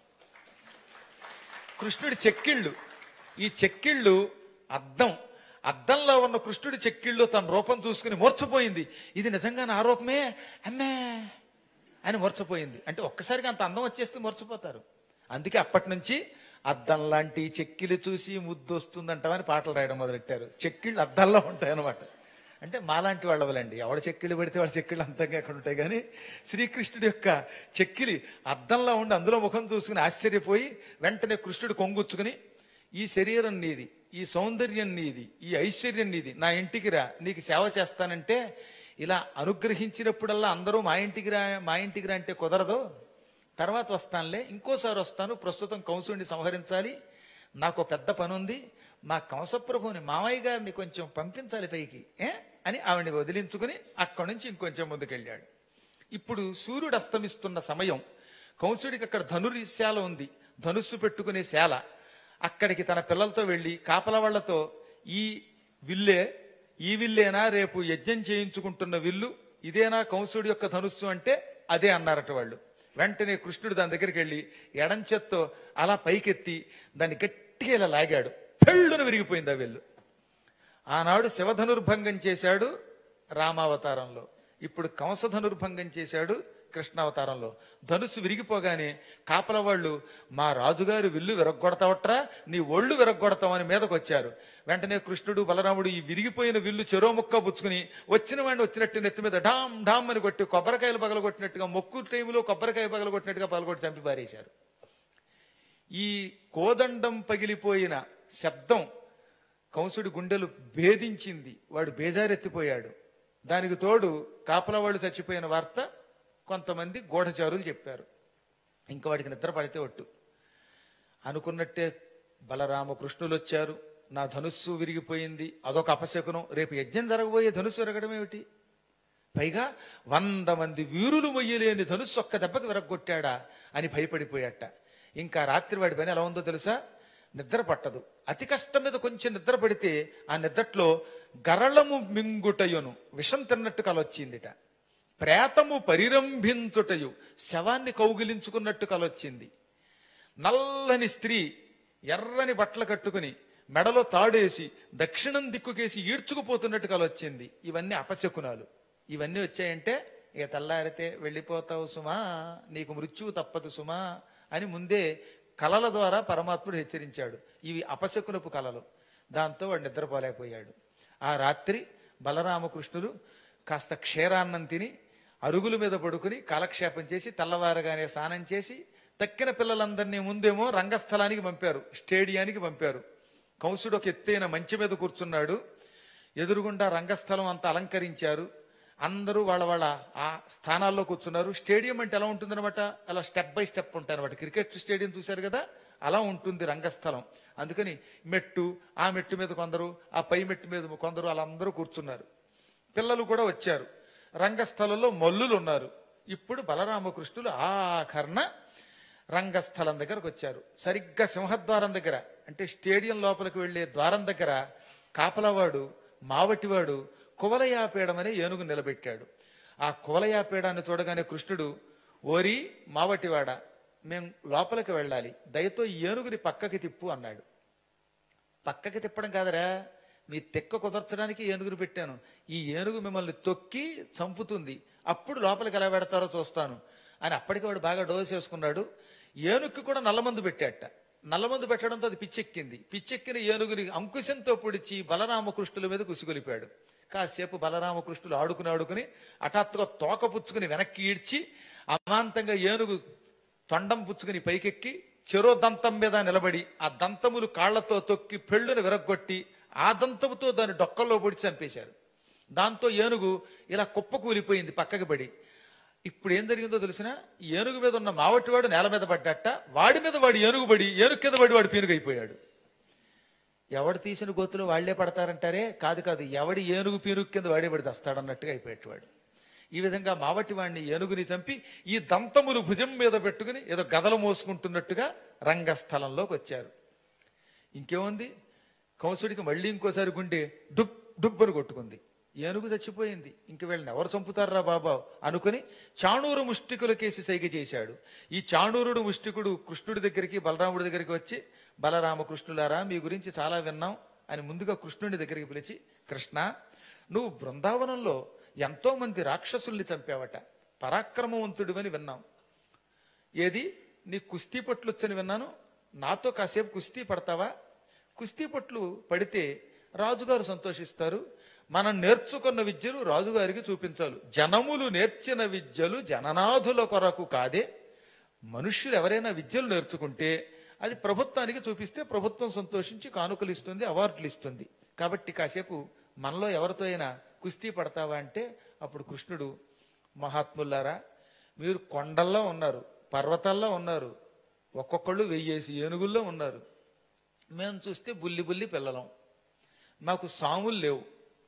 కృష్ణుడి చెక్కిళ్ళు ఈ చెక్కిళ్ళు అద్దం అద్దంలో ఉన్న కృష్ణుడి చెక్కిళ్ళు తన రూపం చూసుకుని మూర్చపోయింది ఇది నిజంగా నా రూపమే అమ్మే అని మూర్చపోయింది అంటే ఒక్కసారిగా అంత అందం వచ్చేస్తే మూర్చపోతారు అందుకే అప్పటి నుంచి అద్దం లాంటి చెక్కిలు చూసి ముద్దు వస్తుందంటామని పాటలు రాయడం మొదలెట్టారు చెక్కిళ్ళు అద్దంలో ఉంటాయి అన్నమాట అంటే మాలాంటి వాళ్ళవలండి ఎవడ చెక్కిళ్ళు పెడితే వాళ్ళ చెక్కిళ్ళు అంతంగా ఎక్కడ ఉంటాయి కానీ శ్రీకృష్ణుడి యొక్క చెక్కిలి అద్దంలో ఉండి అందులో ముఖం చూసుకుని ఆశ్చర్యపోయి వెంటనే కృష్ణుడు కొంగుచ్చుకుని ఈ శరీరం నీది ఈ సౌందర్యం నీది ఈ ఐశ్వర్యం నీది నా ఇంటికి రా నీకు సేవ చేస్తానంటే ఇలా అనుగ్రహించినప్పుడల్లా అందరూ మా ఇంటికి రా మా ఇంటికి రా అంటే కుదరదు తర్వాత వస్తానులే ఇంకోసారి వస్తాను ప్రస్తుతం కంసుడిని సంహరించాలి నాకు పెద్ద పని ఉంది మా కంసప్రభుని మామయ్య గారిని కొంచెం పంపించాలి పైకి ఏ అని ఆవిడని వదిలించుకుని అక్కడి నుంచి ఇంకొంచెం ముందుకెళ్ళాడు ఇప్పుడు సూర్యుడు అస్తమిస్తున్న సమయం కంసుడికి అక్కడ ధనుర్శాల ఉంది ధనుస్సు పెట్టుకునే శాల అక్కడికి తన పిల్లలతో వెళ్ళి కాపల వాళ్లతో ఈ విల్లే ఈ విల్లేనా రేపు యజ్ఞం చేయించుకుంటున్న విల్లు ఇదేనా కంసుడి యొక్క ధనుస్సు అంటే అదే అన్నారట వాళ్ళు వెంటనే కృష్ణుడు దాని దగ్గరికి వెళ్ళి ఎడం చేత్తో అలా పైకెత్తి దాన్ని గట్టిగా ఇలా లాగాడు పెళ్ళున విరిగిపోయింది ఆ వెళ్ళు ఆనాడు శివధనుర్భంగం చేశాడు రామావతారంలో ఇప్పుడు కంసధనుర్భంగం చేశాడు కృష్ణావతారంలో ధనుస్సు విరిగిపోగానే కాపల వాళ్ళు మా రాజుగారు విల్లు విరగ్గొడతావట్రా నీ ఒళ్ళు విరగ్గొడతామని మీదకు వచ్చారు వెంటనే కృష్ణుడు బలరాముడు ఈ విరిగిపోయిన విల్లు చెరో ముక్క పుచ్చుకుని వచ్చిన వాడిని వచ్చినట్టు నెత్తి మీద ఢామ్ ఢామ్ అని కొట్టి కొబ్బరికాయలు పగలగొట్టినట్టుగా మొక్కు టైంలో కొబ్బరికాయ పగలగొట్టినట్టుగా పగలగొట్టి చంపి పారేశారు ఈ కోదండం పగిలిపోయిన శబ్దం కంసుడి గుండెలు భేదించింది వాడు బేజారెత్తిపోయాడు దానికి తోడు కాపల వాళ్ళు చచ్చిపోయిన వార్త కొంతమంది గూఢచారులు చెప్పారు ఇంకా వాడికి నిద్ర పడితే ఒట్టు అనుకున్నట్టే బలరామ కృష్ణులు వచ్చారు నా ధనుస్సు విరిగిపోయింది అదొక అపశకునం రేపు యజ్ఞం జరగబోయే ధనుస్సు విరగడం ఏమిటి పైగా వంద మంది వీరులు మొయ్యలేని ధనుస్సు ఒక్క దెబ్బకి విరగొట్టాడా అని భయపడిపోయాట ఇంకా రాత్రి వాడి పని ఎలా ఉందో తెలుసా నిద్ర పట్టదు అతి కష్టం మీద కొంచెం నిద్ర పడితే ఆ నిద్రట్లో గరళము మింగుటయును విషం తిన్నట్టు కలొచ్చిందిట ప్రేతము పరిరంభించుటయు శవాన్ని కౌగిలించుకున్నట్టు కలొచ్చింది నల్లని స్త్రీ ఎర్రని బట్టలు కట్టుకుని మెడలో తాడేసి దక్షిణం దిక్కుకేసి ఈడ్చుకుపోతున్నట్టు కలొచ్చింది ఇవన్నీ అపశకునాలు ఇవన్నీ వచ్చాయంటే ఇక తెల్లారితే వెళ్ళిపోతావు సుమా నీకు మృత్యువు తప్పదు సుమా అని ముందే కలల ద్వారా పరమాత్ముడు హెచ్చరించాడు ఇవి అపశకునపు కలలు దాంతో వాడు నిద్రపోలేకపోయాడు ఆ రాత్రి బలరామకృష్ణులు కాస్త క్షీరాన్నం తిని అరుగుల మీద పడుకుని కాలక్షేపం చేసి తెల్లవారగానే స్నానం చేసి తక్కిన పిల్లలందరినీ ముందేమో రంగస్థలానికి పంపారు స్టేడియానికి పంపారు కంసుడు ఒక ఎత్తైన మంచి మీద కూర్చున్నాడు ఎదురుగుండా రంగస్థలం అంతా అలంకరించారు అందరూ వాళ్ళ వాళ్ళ ఆ స్థానాల్లో కూర్చున్నారు స్టేడియం అంటే ఎలా ఉంటుందన్నమాట అలా స్టెప్ బై స్టెప్ ఉంటాయి అనమాట క్రికెట్ స్టేడియం చూశారు కదా అలా ఉంటుంది రంగస్థలం అందుకని మెట్టు ఆ మెట్టు మీద కొందరు ఆ పై మెట్టు మీద కొందరు అలా అందరూ కూర్చున్నారు పిల్లలు కూడా వచ్చారు రంగస్థలంలో మల్లులు ఉన్నారు ఇప్పుడు బలరామకృష్ణులు ఆఖరణ రంగస్థలం దగ్గరకు వచ్చారు సరిగ్గా సింహద్వారం దగ్గర అంటే స్టేడియం లోపలికి వెళ్లే ద్వారం దగ్గర కాపలవాడు మావటివాడు కువలయాపీడం అనే ఏనుగు నిలబెట్టాడు ఆ కువలయాపీడాన్ని చూడగానే కృష్ణుడు ఓరి మావటివాడ మేం లోపలికి వెళ్ళాలి దయతో ఈ ఏనుగుని పక్కకి తిప్పు అన్నాడు పక్కకి తిప్పడం కాదరా మీ తెక్క కుదర్చడానికి ఏనుగును పెట్టాను ఈ ఏనుగు మిమ్మల్ని తొక్కి చంపుతుంది అప్పుడు లోపలికి ఎలా పెడతారో చూస్తాను అని అప్పటికి వాడు బాగా డోస్ వేసుకున్నాడు ఏనుగుకి కూడా నల్లమందు పెట్టాట నల్లమందు పెట్టడంతో అది పిచ్చెక్కింది పిచ్చెక్కిన ఏనుగుని అంకుశంతో పొడిచి బలరామకృష్ణుల మీద కుసిగొలిపాడు కాసేపు బలరామకృష్ణులు ఆడుకుని ఆడుకుని హఠాత్తుగా తోక పుచ్చుకుని వెనక్కి ఈడ్చి అమాంతంగా ఏనుగు తొండం పుచ్చుకుని పైకెక్కి చెరో దంతం మీద నిలబడి ఆ దంతములు కాళ్లతో తొక్కి పెళ్ళును విరగ్గొట్టి ఆ దంతముతో దాని డొక్కల్లో పొడి చంపేశారు దాంతో ఏనుగు ఇలా కుప్ప కూలిపోయింది పక్కకి పడి ఇప్పుడు ఏం జరిగిందో తెలిసిన ఏనుగు మీద ఉన్న మావటివాడు నేల మీద పడ్డట వాడి మీద వాడు ఏనుగు పడి ఏనుగు కింద పడి వాడు పీనుగైపోయాడు ఎవడు తీసిన గోతులు వాళ్లే పడతారంటారే కాదు కాదు ఎవడి ఏనుగు పీనుగు కింద వాడే పడి తెస్తాడన్నట్టుగా అయిపోయేవాడు ఈ విధంగా మావటి వాడిని ఏనుగుని చంపి ఈ దంతములు భుజం మీద పెట్టుకుని ఏదో గదలు మోసుకుంటున్నట్టుగా రంగస్థలంలోకి వచ్చారు ఇంకేముంది కంసుడికి మళ్ళీ ఇంకోసారి గుండె డుబ్ డుబ్ అని కొట్టుకుంది ఏనుగు చచ్చిపోయింది ఇంక వీళ్ళని ఎవరు చంపుతారా బాబా అనుకుని చాణూరు ముష్టికులకేసి సైగ చేశాడు ఈ చాణూరుడు ముష్టికుడు కృష్ణుడి దగ్గరికి బలరాముడి దగ్గరికి వచ్చి బలరామ కృష్ణులారా మీ గురించి చాలా విన్నాం అని ముందుగా కృష్ణుడి దగ్గరికి పిలిచి కృష్ణ నువ్వు బృందావనంలో ఎంతో మంది రాక్షసుల్ని చంపావట పరాక్రమవంతుడివని విన్నాం ఏది నీ కుస్తీ పట్లు వచ్చని విన్నాను నాతో కాసేపు కుస్తీ పడతావా కుస్తీ పట్లు పడితే రాజుగారు సంతోషిస్తారు మనం నేర్చుకున్న విద్యలు రాజుగారికి చూపించాలి జనములు నేర్చిన విద్యలు జననాథుల కొరకు కాదే మనుష్యులు ఎవరైనా విద్యలు నేర్చుకుంటే అది ప్రభుత్వానికి చూపిస్తే ప్రభుత్వం సంతోషించి కానుకలు ఇస్తుంది అవార్డులు ఇస్తుంది కాబట్టి కాసేపు మనలో ఎవరితో అయినా కుస్తీ పడతావా అంటే అప్పుడు కృష్ణుడు మహాత్ములారా మీరు కొండల్లో ఉన్నారు పర్వతాల్లో ఉన్నారు ఒక్కొక్కళ్ళు వెయ్యేసి ఏనుగుల్లో ఉన్నారు మేము చూస్తే బుల్లి బుల్లి పిల్లలం మాకు సాములు లేవు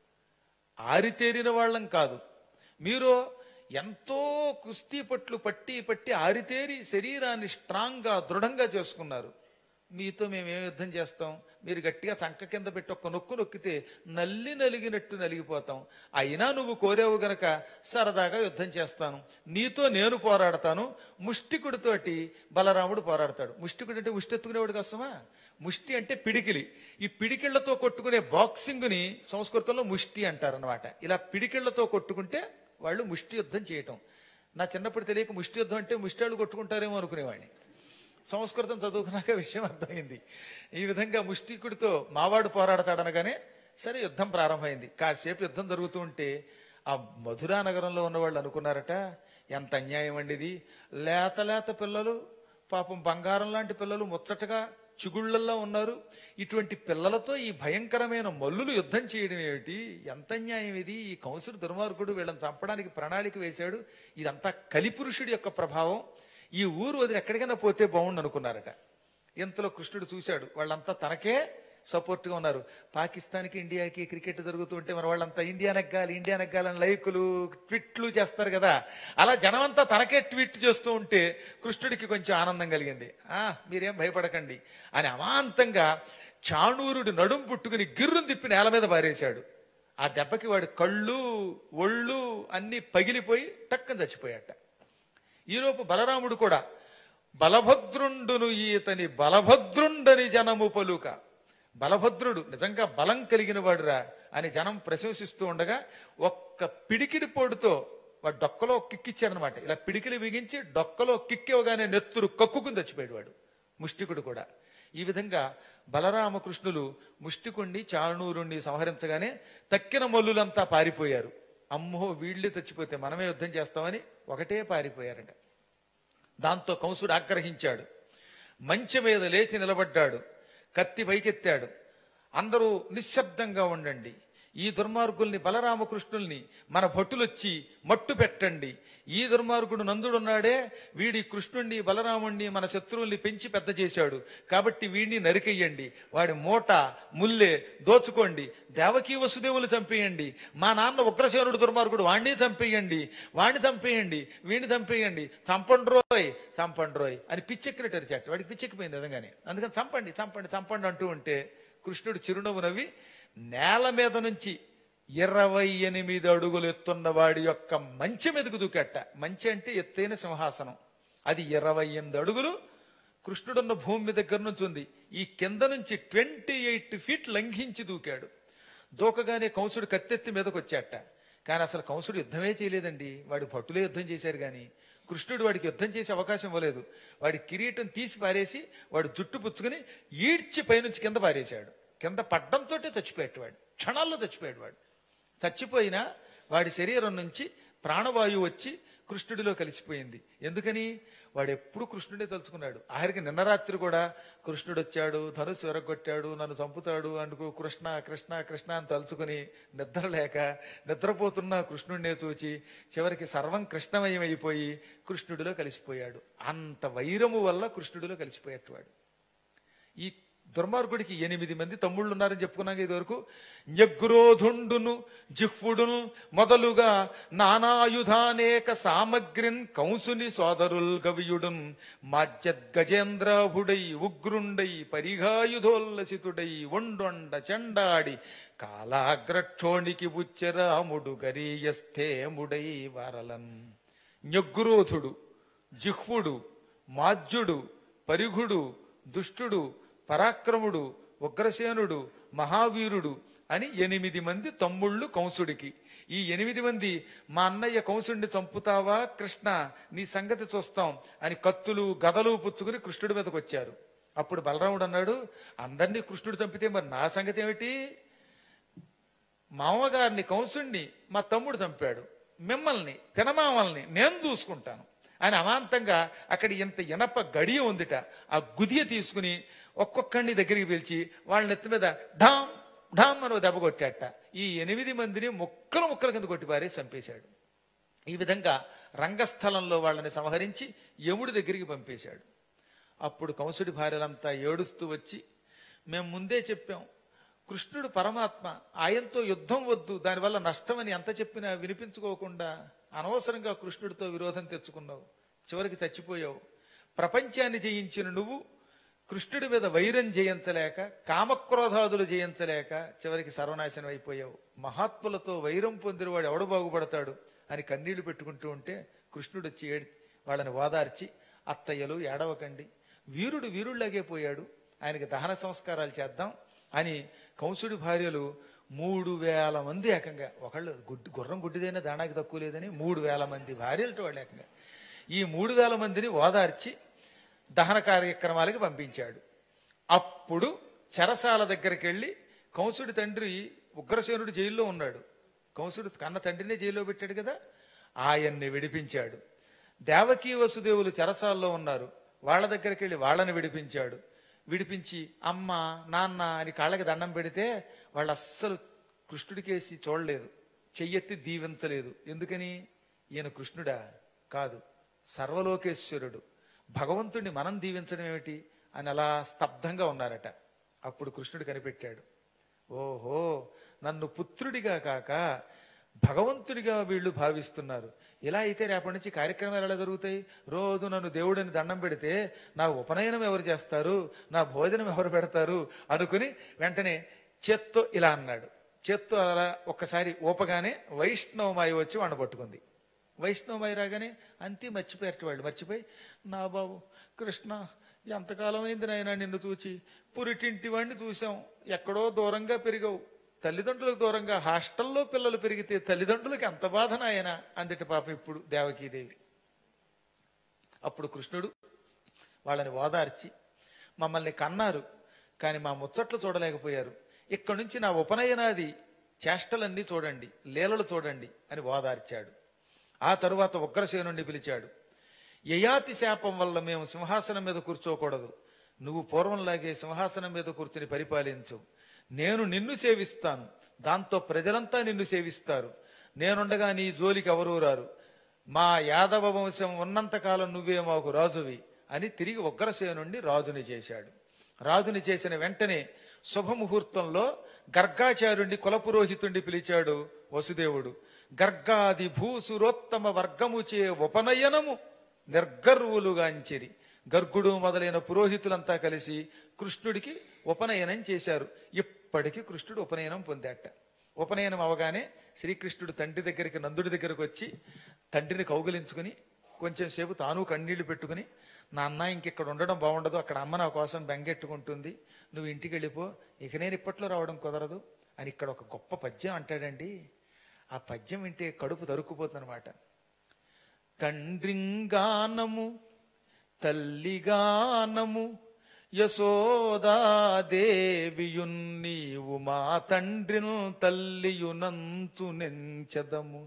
ఆరితేరిన వాళ్ళం కాదు మీరు ఎంతో కుస్తీ పట్లు పట్టి పట్టి ఆరితేరి శరీరాన్ని స్ట్రాంగ్ గా దృఢంగా చేసుకున్నారు మీతో మేము ఏం యుద్ధం చేస్తాం మీరు గట్టిగా చంక కింద పెట్టి ఒక్క నొక్కు నొక్కితే నల్లి నలిగినట్టు నలిగిపోతాం అయినా నువ్వు కోరేవు గనక సరదాగా యుద్ధం చేస్తాను నీతో నేను పోరాడతాను ముష్టికుడితోటి బలరాముడు పోరాడతాడు ముష్టికుడు అంటే ముష్టి ఎత్తుకునేవాడు కష్టమా ముష్టి అంటే పిడికిలి ఈ పిడికిళ్లతో కొట్టుకునే బాక్సింగ్ ని సంస్కృతంలో ముష్టి అంటారనమాట ఇలా పిడికిళ్లతో కొట్టుకుంటే వాళ్ళు ముష్టి యుద్ధం చేయటం నా చిన్నప్పుడు తెలియక ముష్టి యుద్ధం అంటే ముష్టాళ్ళు కొట్టుకుంటారేమో అనుకునేవాడిని సంస్కృతం చదువుకున్నాక విషయం అర్థమైంది ఈ విధంగా ముష్టికుడితో మావాడు పోరాడతాడనగానే సరే యుద్ధం ప్రారంభమైంది కాసేపు యుద్ధం జరుగుతూ ఉంటే ఆ మధురా నగరంలో ఉన్న వాళ్ళు అనుకున్నారట ఎంత అన్యాయం అండి ఇది లేత లేత పిల్లలు పాపం బంగారం లాంటి పిల్లలు ముచ్చటగా చిగుళ్ళల్లో ఉన్నారు ఇటువంటి పిల్లలతో ఈ భయంకరమైన మల్లులు యుద్ధం చేయడం ఏమిటి ఎంత అన్యాయం ఇది ఈ కంసుడు దుర్మార్గుడు వీళ్ళని చంపడానికి ప్రణాళిక వేశాడు ఇదంతా కలిపురుషుడి యొక్క ప్రభావం ఈ ఊరు వదిలి ఎక్కడికైనా పోతే బాగుండు అనుకున్నారట ఇంతలో కృష్ణుడు చూశాడు వాళ్ళంతా తనకే సపోర్ట్ గా ఉన్నారు పాకిస్తాన్కి ఇండియాకి క్రికెట్ జరుగుతుంటే మరి వాళ్ళంతా ఇండియా నెగ్గాలి ఇండియా నెగ్గాలని లైకులు ట్విట్లు చేస్తారు కదా అలా జనమంతా తనకే ట్వీట్ చేస్తూ ఉంటే కృష్ణుడికి కొంచెం ఆనందం కలిగింది ఆ మీరేం భయపడకండి అని అమాంతంగా చాణూరుడు నడుం పుట్టుకుని గిర్రుని తిప్పి నేల మీద పారేశాడు ఆ దెబ్బకి వాడి కళ్ళు ఒళ్ళు అన్ని పగిలిపోయి టక్కన చచ్చిపోయాట ఈలోపు బలరాముడు కూడా బలభద్రుండును ఈతని బలభద్రుండని జనము పలుక బలభద్రుడు నిజంగా బలం కలిగిన వాడురా అని జనం ప్రశంసిస్తూ ఉండగా ఒక్క పిడికిడి పోటుతో వాడు డొక్కలో కిక్కిచ్చాడనమాట ఇలా పిడికిలి బిగించి డొక్కలో కిక్కివగానే నెత్తురు కక్కుకుని చచ్చిపోయాడు వాడు ముష్టికుడు కూడా ఈ విధంగా బలరామకృష్ణులు ముష్టికుణ్ణి చాణూరుణ్ణి సంహరించగానే తక్కిన మల్లులంతా పారిపోయారు అమ్మో వీళ్ళే చచ్చిపోతే మనమే యుద్ధం చేస్తామని ఒకటే పారిపోయారట దాంతో కంసుడు ఆగ్రహించాడు మంచె మీద లేచి నిలబడ్డాడు కత్తి పైకెత్తాడు అందరూ నిశ్శబ్దంగా ఉండండి ఈ దుర్మార్గుల్ని బలరామకృష్ణుల్ని మన భటులొచ్చి మట్టు పెట్టండి ఈ దుర్మార్గుడు నందుడున్నాడే వీడి కృష్ణుణ్ణి బలరాముణ్ణి మన శత్రువుల్ని పెంచి పెద్ద చేశాడు కాబట్టి వీడిని నరికెయ్యండి వాడి మూట ముల్లే దోచుకోండి దేవకీ వసుదేవులు చంపేయండి మా నాన్న ఉగ్రసేనుడు దుర్మార్గుడు వాణ్ణి చంపేయండి వాణ్ణి చంపేయండి వీడిని చంపేయండి చంపండ్రోయ్ చంపండ్రోయ్ అని పిచ్చెక్కినట్టు అరిచాట వాడికి పిచ్చెక్కిపోయింది నిజంగానే అందుకని చంపండి చంపండి చంపండి అంటూ ఉంటే కృష్ణుడు చిరునవ్వు నవ్వి నేల మీద నుంచి ఇరవై ఎనిమిది అడుగులు ఎత్తున్న వాడి యొక్క మంచె మీదకు దూకట్ట మంచి అంటే ఎత్తైన సింహాసనం అది ఇరవై ఎనిమిది అడుగులు కృష్ణుడున్న భూమి దగ్గర నుంచి ఉంది ఈ కింద నుంచి ట్వంటీ ఎయిట్ ఫీట్ లంఘించి దూకాడు దూకగానే కంసుడు కత్తెత్తి మీదకి వచ్చాట కానీ అసలు కంసుడు యుద్ధమే చేయలేదండి వాడి భటులే యుద్ధం చేశారు కానీ కృష్ణుడు వాడికి యుద్ధం చేసే అవకాశం ఇవ్వలేదు వాడి కిరీటం తీసి పారేసి వాడు జుట్టు పుచ్చుకుని ఈడ్చి పైనుంచి కింద పారేశాడు కింద పడ్డంతో చచ్చిపోయాడు వాడు క్షణాల్లో చచ్చిపోయాడు వాడు చచ్చిపోయినా వాడి శరీరం నుంచి ప్రాణవాయువు వచ్చి కృష్ణుడిలో కలిసిపోయింది ఎందుకని వాడు ఎప్పుడు కృష్ణుడే తలుచుకున్నాడు ఆఖరికి నిన్న రాత్రి కూడా కృష్ణుడు వచ్చాడు ధనుసు ఎరగొట్టాడు నన్ను చంపుతాడు అందుకు కృష్ణ కృష్ణ కృష్ణ అని తలుచుకుని నిద్ర లేక నిద్రపోతున్న కృష్ణుడినే చూచి చివరికి సర్వం కృష్ణమయం అయిపోయి కృష్ణుడిలో కలిసిపోయాడు అంత వైరము వల్ల కృష్ణుడిలో కలిసిపోయేటవాడు ఈ దుర్మార్గుడికి ఎనిమిది మంది తమ్ముళ్ళు ఉన్నారని చెప్పుకున్నాక ఇదివరకు న్యగ్రోధుండును జిహ్వుడును మొదలుగా నానాయుధానేక సామగ్రిన్ కంసుని సోదరుల్ గవియుడున్ మాజ్యద్గజేంద్రాభుడై ఉగ్రుండై పరిఘాయుధోల్లసితుడై ఒండొండ చండాడి కాలాగ్రక్షోణికి బుచ్చరాముడు గరీయస్థేముడై వరలన్ న్యగ్రోధుడు జిహ్వుడు మాజ్యుడు పరిఘుడు దుష్టుడు పరాక్రముడు ఉగ్రసేనుడు మహావీరుడు అని ఎనిమిది మంది తమ్ముళ్ళు కంసుడికి ఈ ఎనిమిది మంది మా అన్నయ్య కంసుడిని చంపుతావా కృష్ణ నీ సంగతి చూస్తాం అని కత్తులు గదలు పుచ్చుకుని కృష్ణుడి మీదకి వచ్చారు అప్పుడు బలరాముడు అన్నాడు అందరినీ కృష్ణుడు చంపితే మరి నా సంగతి ఏమిటి మామగారిని కంసుణ్ణి మా తమ్ముడు చంపాడు మిమ్మల్ని తినమామల్ని నేను చూసుకుంటాను అని అమాంతంగా అక్కడ ఇంత ఇనప గడియ ఉందిట ఆ గుదియ తీసుకుని ఒక్కొక్కడిని దగ్గరికి పిలిచి వాళ్ళ నెత్తి మీద ఢామ్ ఢామ్మను దెబ్బ కొట్టాట ఈ ఎనిమిది మందిని ముక్కలు ముక్కల కింద కొట్టి పారేసి చంపేశాడు ఈ విధంగా రంగస్థలంలో వాళ్ళని సంహరించి యముడి దగ్గరికి పంపేశాడు అప్పుడు కంసుడి భార్యలంతా ఏడుస్తూ వచ్చి మేము ముందే చెప్పాం కృష్ణుడు పరమాత్మ ఆయనతో యుద్ధం వద్దు దానివల్ల నష్టమని ఎంత చెప్పినా వినిపించుకోకుండా అనవసరంగా కృష్ణుడితో విరోధం తెచ్చుకున్నావు చివరికి చచ్చిపోయావు ప్రపంచాన్ని జయించిన నువ్వు కృష్ణుడి మీద వైరం జయించలేక కామక్రోధాదులు జయించలేక చివరికి సర్వనాశనం అయిపోయావు మహాత్ములతో వైరం పొందినవాడు ఎవడు బాగుపడతాడు అని కన్నీళ్లు పెట్టుకుంటూ ఉంటే కృష్ణుడు వచ్చి ఏడి వాళ్ళని ఓదార్చి అత్తయ్యలు ఏడవకండి వీరుడు వీరుళ్లాగే పోయాడు ఆయనకి దహన సంస్కారాలు చేద్దాం అని కంసుడి భార్యలు మూడు వేల మంది ఏకంగా ఒకళ్ళు గుడ్డి గుర్రం గుడ్డిదైనా దానాకి తక్కువ లేదని మూడు వేల మంది భార్యలతో వాళ్ళు ఏకంగా ఈ మూడు వేల మందిని ఓదార్చి దహన కార్యక్రమాలకి పంపించాడు అప్పుడు చెరసాల దగ్గరికి వెళ్ళి కంసుడి తండ్రి ఉగ్రసేనుడు జైల్లో ఉన్నాడు కంసుడు కన్న తండ్రినే జైల్లో పెట్టాడు కదా ఆయన్ని విడిపించాడు దేవకీ వసుదేవులు చెరసాల్లో ఉన్నారు వాళ్ళ దగ్గరికి వెళ్ళి వాళ్ళని విడిపించాడు విడిపించి అమ్మ నాన్న అని కాళ్ళకి దండం పెడితే వాళ్ళు అస్సలు కృష్ణుడికేసి చూడలేదు చెయ్యెత్తి దీవించలేదు ఎందుకని ఈయన కృష్ణుడా కాదు సర్వలోకేశ్వరుడు భగవంతుడిని మనం దీవించడం ఏమిటి అని అలా స్తబ్దంగా ఉన్నారట అప్పుడు కృష్ణుడు కనిపెట్టాడు ఓహో నన్ను పుత్రుడిగా కాక భగవంతుడిగా వీళ్ళు భావిస్తున్నారు ఇలా అయితే రేపటి నుంచి కార్యక్రమాలు ఎలా జరుగుతాయి రోజు నన్ను దేవుడిని దండం పెడితే నా ఉపనయనం ఎవరు చేస్తారు నా భోజనం ఎవరు పెడతారు అనుకుని వెంటనే చేత్తో ఇలా అన్నాడు చేత్తో అలా ఒక్కసారి ఊపగానే వైష్ణవమాయి వచ్చి వాడిని పట్టుకుంది వైష్ణవమాయి రాగానే అంతే మర్చిపోయారు వాళ్ళు మర్చిపోయి నా బాబు కృష్ణ ఎంతకాలం అయింది నాయన నిన్ను చూచి పురిటింటి వాడిని చూసాం ఎక్కడో దూరంగా పెరిగావు తల్లిదండ్రులకు దూరంగా హాస్టల్లో పిల్లలు పెరిగితే తల్లిదండ్రులకు ఎంత బాధ నాయన అందటి పాపం ఇప్పుడు దేవకీదేవి అప్పుడు కృష్ణుడు వాళ్ళని ఓదార్చి మమ్మల్ని కన్నారు కానీ మా ముచ్చట్లు చూడలేకపోయారు ఇక్కడి నుంచి నా ఉపనయనాది చేష్టలన్నీ చూడండి లీలలు చూడండి అని ఓదార్చాడు ఆ తరువాత ఉగ్రసేనుణ్ణి పిలిచాడు యయాతి శాపం వల్ల మేము సింహాసనం మీద కూర్చోకూడదు నువ్వు పూర్వంలాగే సింహాసనం మీద కూర్చుని పరిపాలించు నేను నిన్ను సేవిస్తాను దాంతో ప్రజలంతా నిన్ను సేవిస్తారు నేనుండగా నీ జోలికి ఎవరూ రారు మా యాదవ వంశం ఉన్నంతకాలం నువ్వే మాకు రాజువి అని తిరిగి ఉగ్రసేనుణ్ణి రాజుని చేశాడు రాజుని చేసిన వెంటనే శుభముహూర్తంలో గర్గాచార్యుణ్ణి కులపురోహితుణ్ణి పిలిచాడు వసుదేవుడు గర్గాది భూసురోత్తమ వర్గముచే ఉపనయనము నిర్గర్వులుగాంచిరి గర్గుడు మొదలైన పురోహితులంతా కలిసి కృష్ణుడికి ఉపనయనం చేశారు ఇప్పటికీ కృష్ణుడు ఉపనయనం పొందాట ఉపనయనం అవగానే శ్రీకృష్ణుడు తండ్రి దగ్గరికి నందుడి దగ్గరకు వచ్చి తండ్రిని కౌగిలించుకుని కొంచెం సేపు తాను కన్నీళ్లు పెట్టుకుని నాన్న ఇంకెక్కడ ఉండడం బాగుండదు అక్కడ అమ్మ నా కోసం బెంగెట్టుకుంటుంది నువ్వు ఇంటికి వెళ్ళిపో ఇక నేను ఇప్పట్లో రావడం కుదరదు అని ఇక్కడ ఒక గొప్ప పద్యం అంటాడండి ఆ పద్యం వింటే కడుపు తరుక్కుపోతుందన్నమాట తండ్రింగానము తల్లిగానము యశోదాదేవియున్ నీవు మా తండ్రిను తల్లియునంచు నెంచదము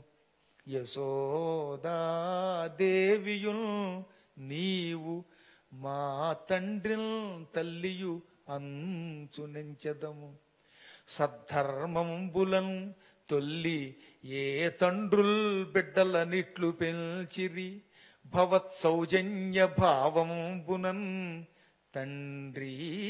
యశోదాదేవియున్ నీవు మా తండ్రిను తల్లియు అంచు నెంచదము సద్ధర్మంబులం తొల్లి ఏ తండ్రుల్ బిడ్డలనిట్లు పెంచిరి భవత్ సౌజన్య భావంబునన్ తండ్రి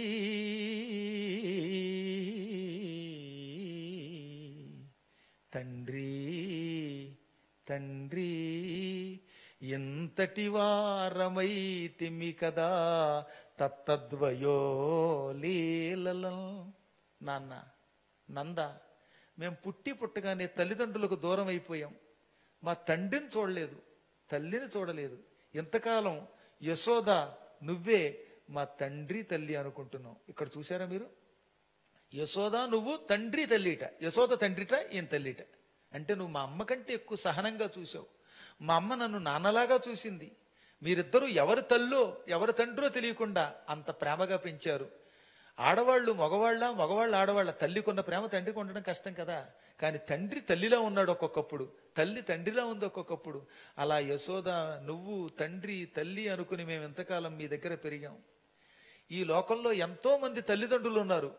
తండ్రి తండ్రి ఎంతటి వారమైతిమి కదా తత్తద్వయో లీలలం నాన్న నంద మేము పుట్టి పుట్టగానే తల్లిదండ్రులకు దూరం అయిపోయాం మా తండ్రిని చూడలేదు తల్లిని చూడలేదు ఎంతకాలం యశోద నువ్వే మా తండ్రి తల్లి అనుకుంటున్నావు ఇక్కడ చూసారా మీరు యశోద నువ్వు తండ్రి తల్లిట యశోద తండ్రిట ఈయన తల్లిట అంటే నువ్వు మా అమ్మ కంటే ఎక్కువ సహనంగా చూసావు మా అమ్మ నన్ను నాన్నలాగా చూసింది మీరిద్దరూ ఎవరి తల్లో ఎవరి తండ్రో తెలియకుండా అంత ప్రేమగా పెంచారు ఆడవాళ్ళు మగవాళ్ళ మగవాళ్ళు ఆడవాళ్ళ తల్లికున్న ప్రేమ తండ్రికి ఉండడం కష్టం కదా కానీ తండ్రి తల్లిలా ఉన్నాడు ఒక్కొక్కప్పుడు తల్లి తండ్రిలా ఉంది ఒక్కొక్కప్పుడు అలా యశోద నువ్వు తండ్రి తల్లి అనుకుని మేము ఎంతకాలం మీ దగ్గర పెరిగాం ఈ లోకంలో ఎంతో మంది తల్లిదండ్రులు ఉన్నారు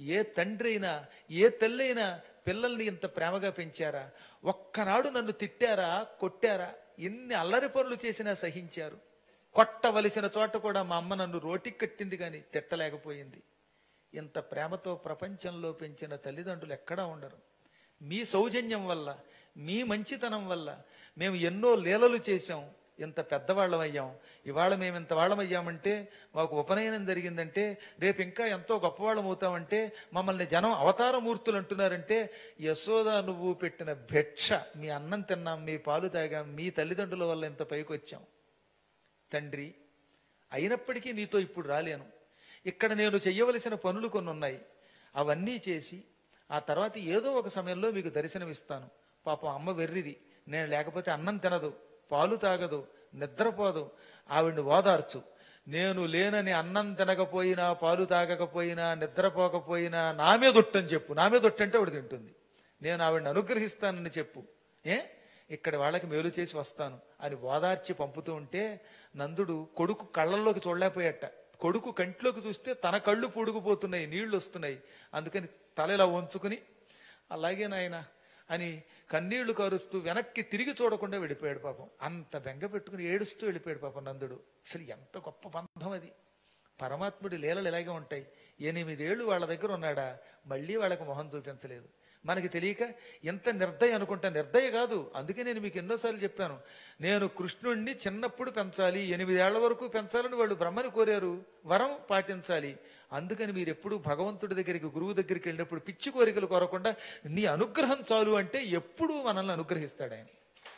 ఏ తండ్రి అయినా ఏ తల్లి అయినా పిల్లల్ని ఇంత ప్రేమగా పెంచారా ఒక్కనాడు నన్ను తిట్టారా కొట్టారా ఎన్ని అల్లరి పనులు చేసినా సహించారు కొట్టవలసిన చోట కూడా మా అమ్మ నన్ను రోటికి కట్టింది కానీ తిట్టలేకపోయింది ఇంత ప్రేమతో ప్రపంచంలో పెంచిన తల్లిదండ్రులు ఎక్కడా ఉండరు మీ సౌజన్యం వల్ల మీ మంచితనం వల్ల మేము ఎన్నో లీలలు చేశాం ఇంత పెద్దవాళ్ళం అయ్యాం ఇవాళ మేము ఇంత వాళ్ళం అయ్యామంటే మాకు ఉపనయనం జరిగిందంటే రేపు ఇంకా ఎంతో గొప్పవాళ్ళం అవుతామంటే మమ్మల్ని జనం అవతార మూర్తులు అంటున్నారంటే యశోద నువ్వు పెట్టిన భిక్ష మీ అన్నం తిన్నాం మీ పాలు తాగాం మీ తల్లిదండ్రుల వల్ల ఇంత పైకి వచ్చాం తండ్రి అయినప్పటికీ నీతో ఇప్పుడు రాలేను ఇక్కడ నేను చెయ్యవలసిన పనులు కొన్ని ఉన్నాయి అవన్నీ చేసి ఆ తర్వాత ఏదో ఒక సమయంలో మీకు దర్శనమిస్తాను పాపం అమ్మ వెర్రిది నేను లేకపోతే అన్నం తినదు పాలు తాగదు నిద్రపోదు ఆవిడ్ని ఓదార్చు నేను లేనని అన్నం తినకపోయినా పాలు తాగకపోయినా నిద్రపోకపోయినా నా మీద ఒట్టని చెప్పు నా మీద ఒట్టంటే ఆవిడ తింటుంది నేను ఆవిడని అనుగ్రహిస్తానని చెప్పు ఏ ఇక్కడ వాళ్ళకి మేలు చేసి వస్తాను అని ఓదార్చి పంపుతూ ఉంటే నందుడు కొడుకు కళ్ళల్లోకి చూడలేకపోయాట కొడుకు కంట్లోకి చూస్తే తన కళ్ళు పొడుగుపోతున్నాయి నీళ్లు వస్తున్నాయి అందుకని తల ఇలా వంచుకుని అలాగే నాయన అని కన్నీళ్లు కరుస్తూ వెనక్కి తిరిగి చూడకుండా వెళ్ళిపోయాడు పాపం అంత బెంగ పెట్టుకుని ఏడుస్తూ వెళ్ళిపోయాడు పాపం నందుడు అసలు ఎంత గొప్ప బంధం అది పరమాత్ముడి లీలలు ఇలాగే ఉంటాయి ఎనిమిదేళ్లు వాళ్ళ దగ్గర ఉన్నాడా మళ్ళీ వాళ్ళకి మొహం చూపించలేదు మనకి తెలియక ఎంత నిర్దయ అనుకుంటా నిర్దయ కాదు అందుకే నేను మీకు ఎన్నోసార్లు చెప్పాను నేను కృష్ణుణ్ణి చిన్నప్పుడు పెంచాలి ఎనిమిదేళ్ల వరకు పెంచాలని వాళ్ళు బ్రహ్మని కోరారు వరం పాటించాలి అందుకని మీరు ఎప్పుడు భగవంతుడి దగ్గరికి గురువు దగ్గరికి వెళ్ళినప్పుడు పిచ్చి కోరికలు కోరకుండా నీ అనుగ్రహం చాలు అంటే ఎప్పుడు మనల్ని అనుగ్రహిస్తాడు ఆయన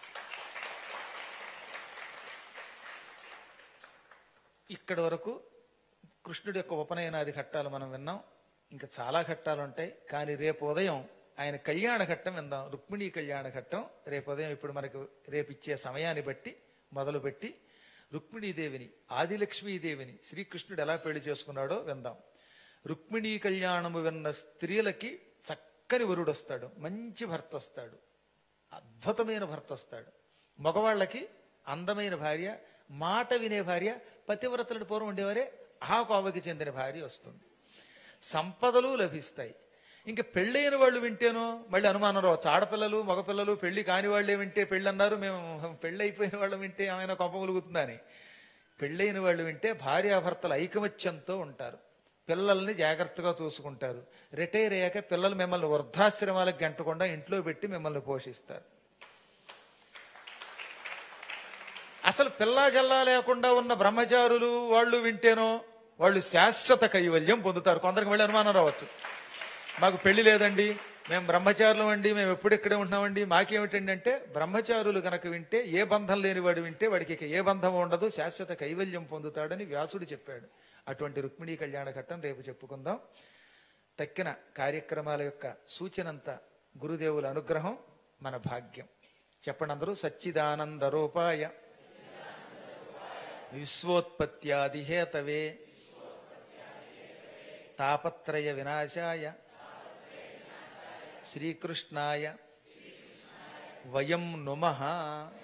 ఇక్కడి వరకు కృష్ణుడి యొక్క ఉపనయనాది ఘట్టాలు మనం విన్నాం ఇంకా చాలా ఘట్టాలు ఉంటాయి కానీ రేపు ఉదయం ఆయన కళ్యాణ ఘట్టం విందాం రుక్మిణీ కళ్యాణ ఘట్టం రేపు ఉదయం ఇప్పుడు మనకు రేపు ఇచ్చే సమయాన్ని బట్టి మొదలుపెట్టి రుక్మిణీదేవిని ఆదిలక్ష్మీదేవిని శ్రీకృష్ణుడు ఎలా పెళ్లి చేసుకున్నాడో విందాం రుక్మిణీ కళ్యాణము విన్న స్త్రీలకి చక్కని వరుడు వస్తాడు మంచి భర్త వస్తాడు అద్భుతమైన భర్త వస్తాడు మగవాళ్ళకి అందమైన భార్య మాట వినే భార్య పతివ్రతల పూర్వం ఉండేవారే ఆ కోవకి చెందిన భార్య వస్తుంది సంపదలు లభిస్తాయి ఇంకా పెళ్ళైన వాళ్ళు వింటేనో మళ్ళీ అనుమానం రావచ్చు ఆడపిల్లలు మగపిల్లలు పెళ్లి కాని వాళ్ళే వింటే పెళ్ళి అన్నారు మేము పెళ్ళి అయిపోయిన వాళ్ళు వింటే ఏమైనా కొంప ములుగుతుందని పెళ్ళైన వాళ్ళు వింటే భార్యాభర్తలు ఐకమత్యంతో ఉంటారు పిల్లల్ని జాగ్రత్తగా చూసుకుంటారు రిటైర్ అయ్యాక పిల్లలు మిమ్మల్ని వృద్ధాశ్రమాలకు గంటకుండా ఇంట్లో పెట్టి మిమ్మల్ని పోషిస్తారు అసలు పిల్లా జల్లా లేకుండా ఉన్న బ్రహ్మచారులు వాళ్ళు వింటేనో వాళ్ళు శాశ్వత కైవల్యం పొందుతారు కొందరికి మళ్ళీ అనుమానం రావచ్చు మాకు పెళ్లి లేదండి మేము బ్రహ్మచారులం అండి మేము ఎప్పుడు ఇక్కడే ఉంటున్నామండి మాకేమిటండి అంటే బ్రహ్మచారులు గనక వింటే ఏ బంధం లేని వాడు వింటే వాడికి ఇక ఏ బంధం ఉండదు శాశ్వత కైవల్యం పొందుతాడని వ్యాసుడు చెప్పాడు అటువంటి రుక్మిణీ కళ్యాణ ఘట్టం రేపు చెప్పుకుందాం తక్కిన కార్యక్రమాల యొక్క సూచనంతా గురుదేవుల అనుగ్రహం మన భాగ్యం చెప్పండి అందరూ సచ్చిదానంద రూపాయ విశ్వోత్పత్యాదిహేతవే తాపత్రయ వినాశాయ శ్రీకృష్ణాయ వయం నుమః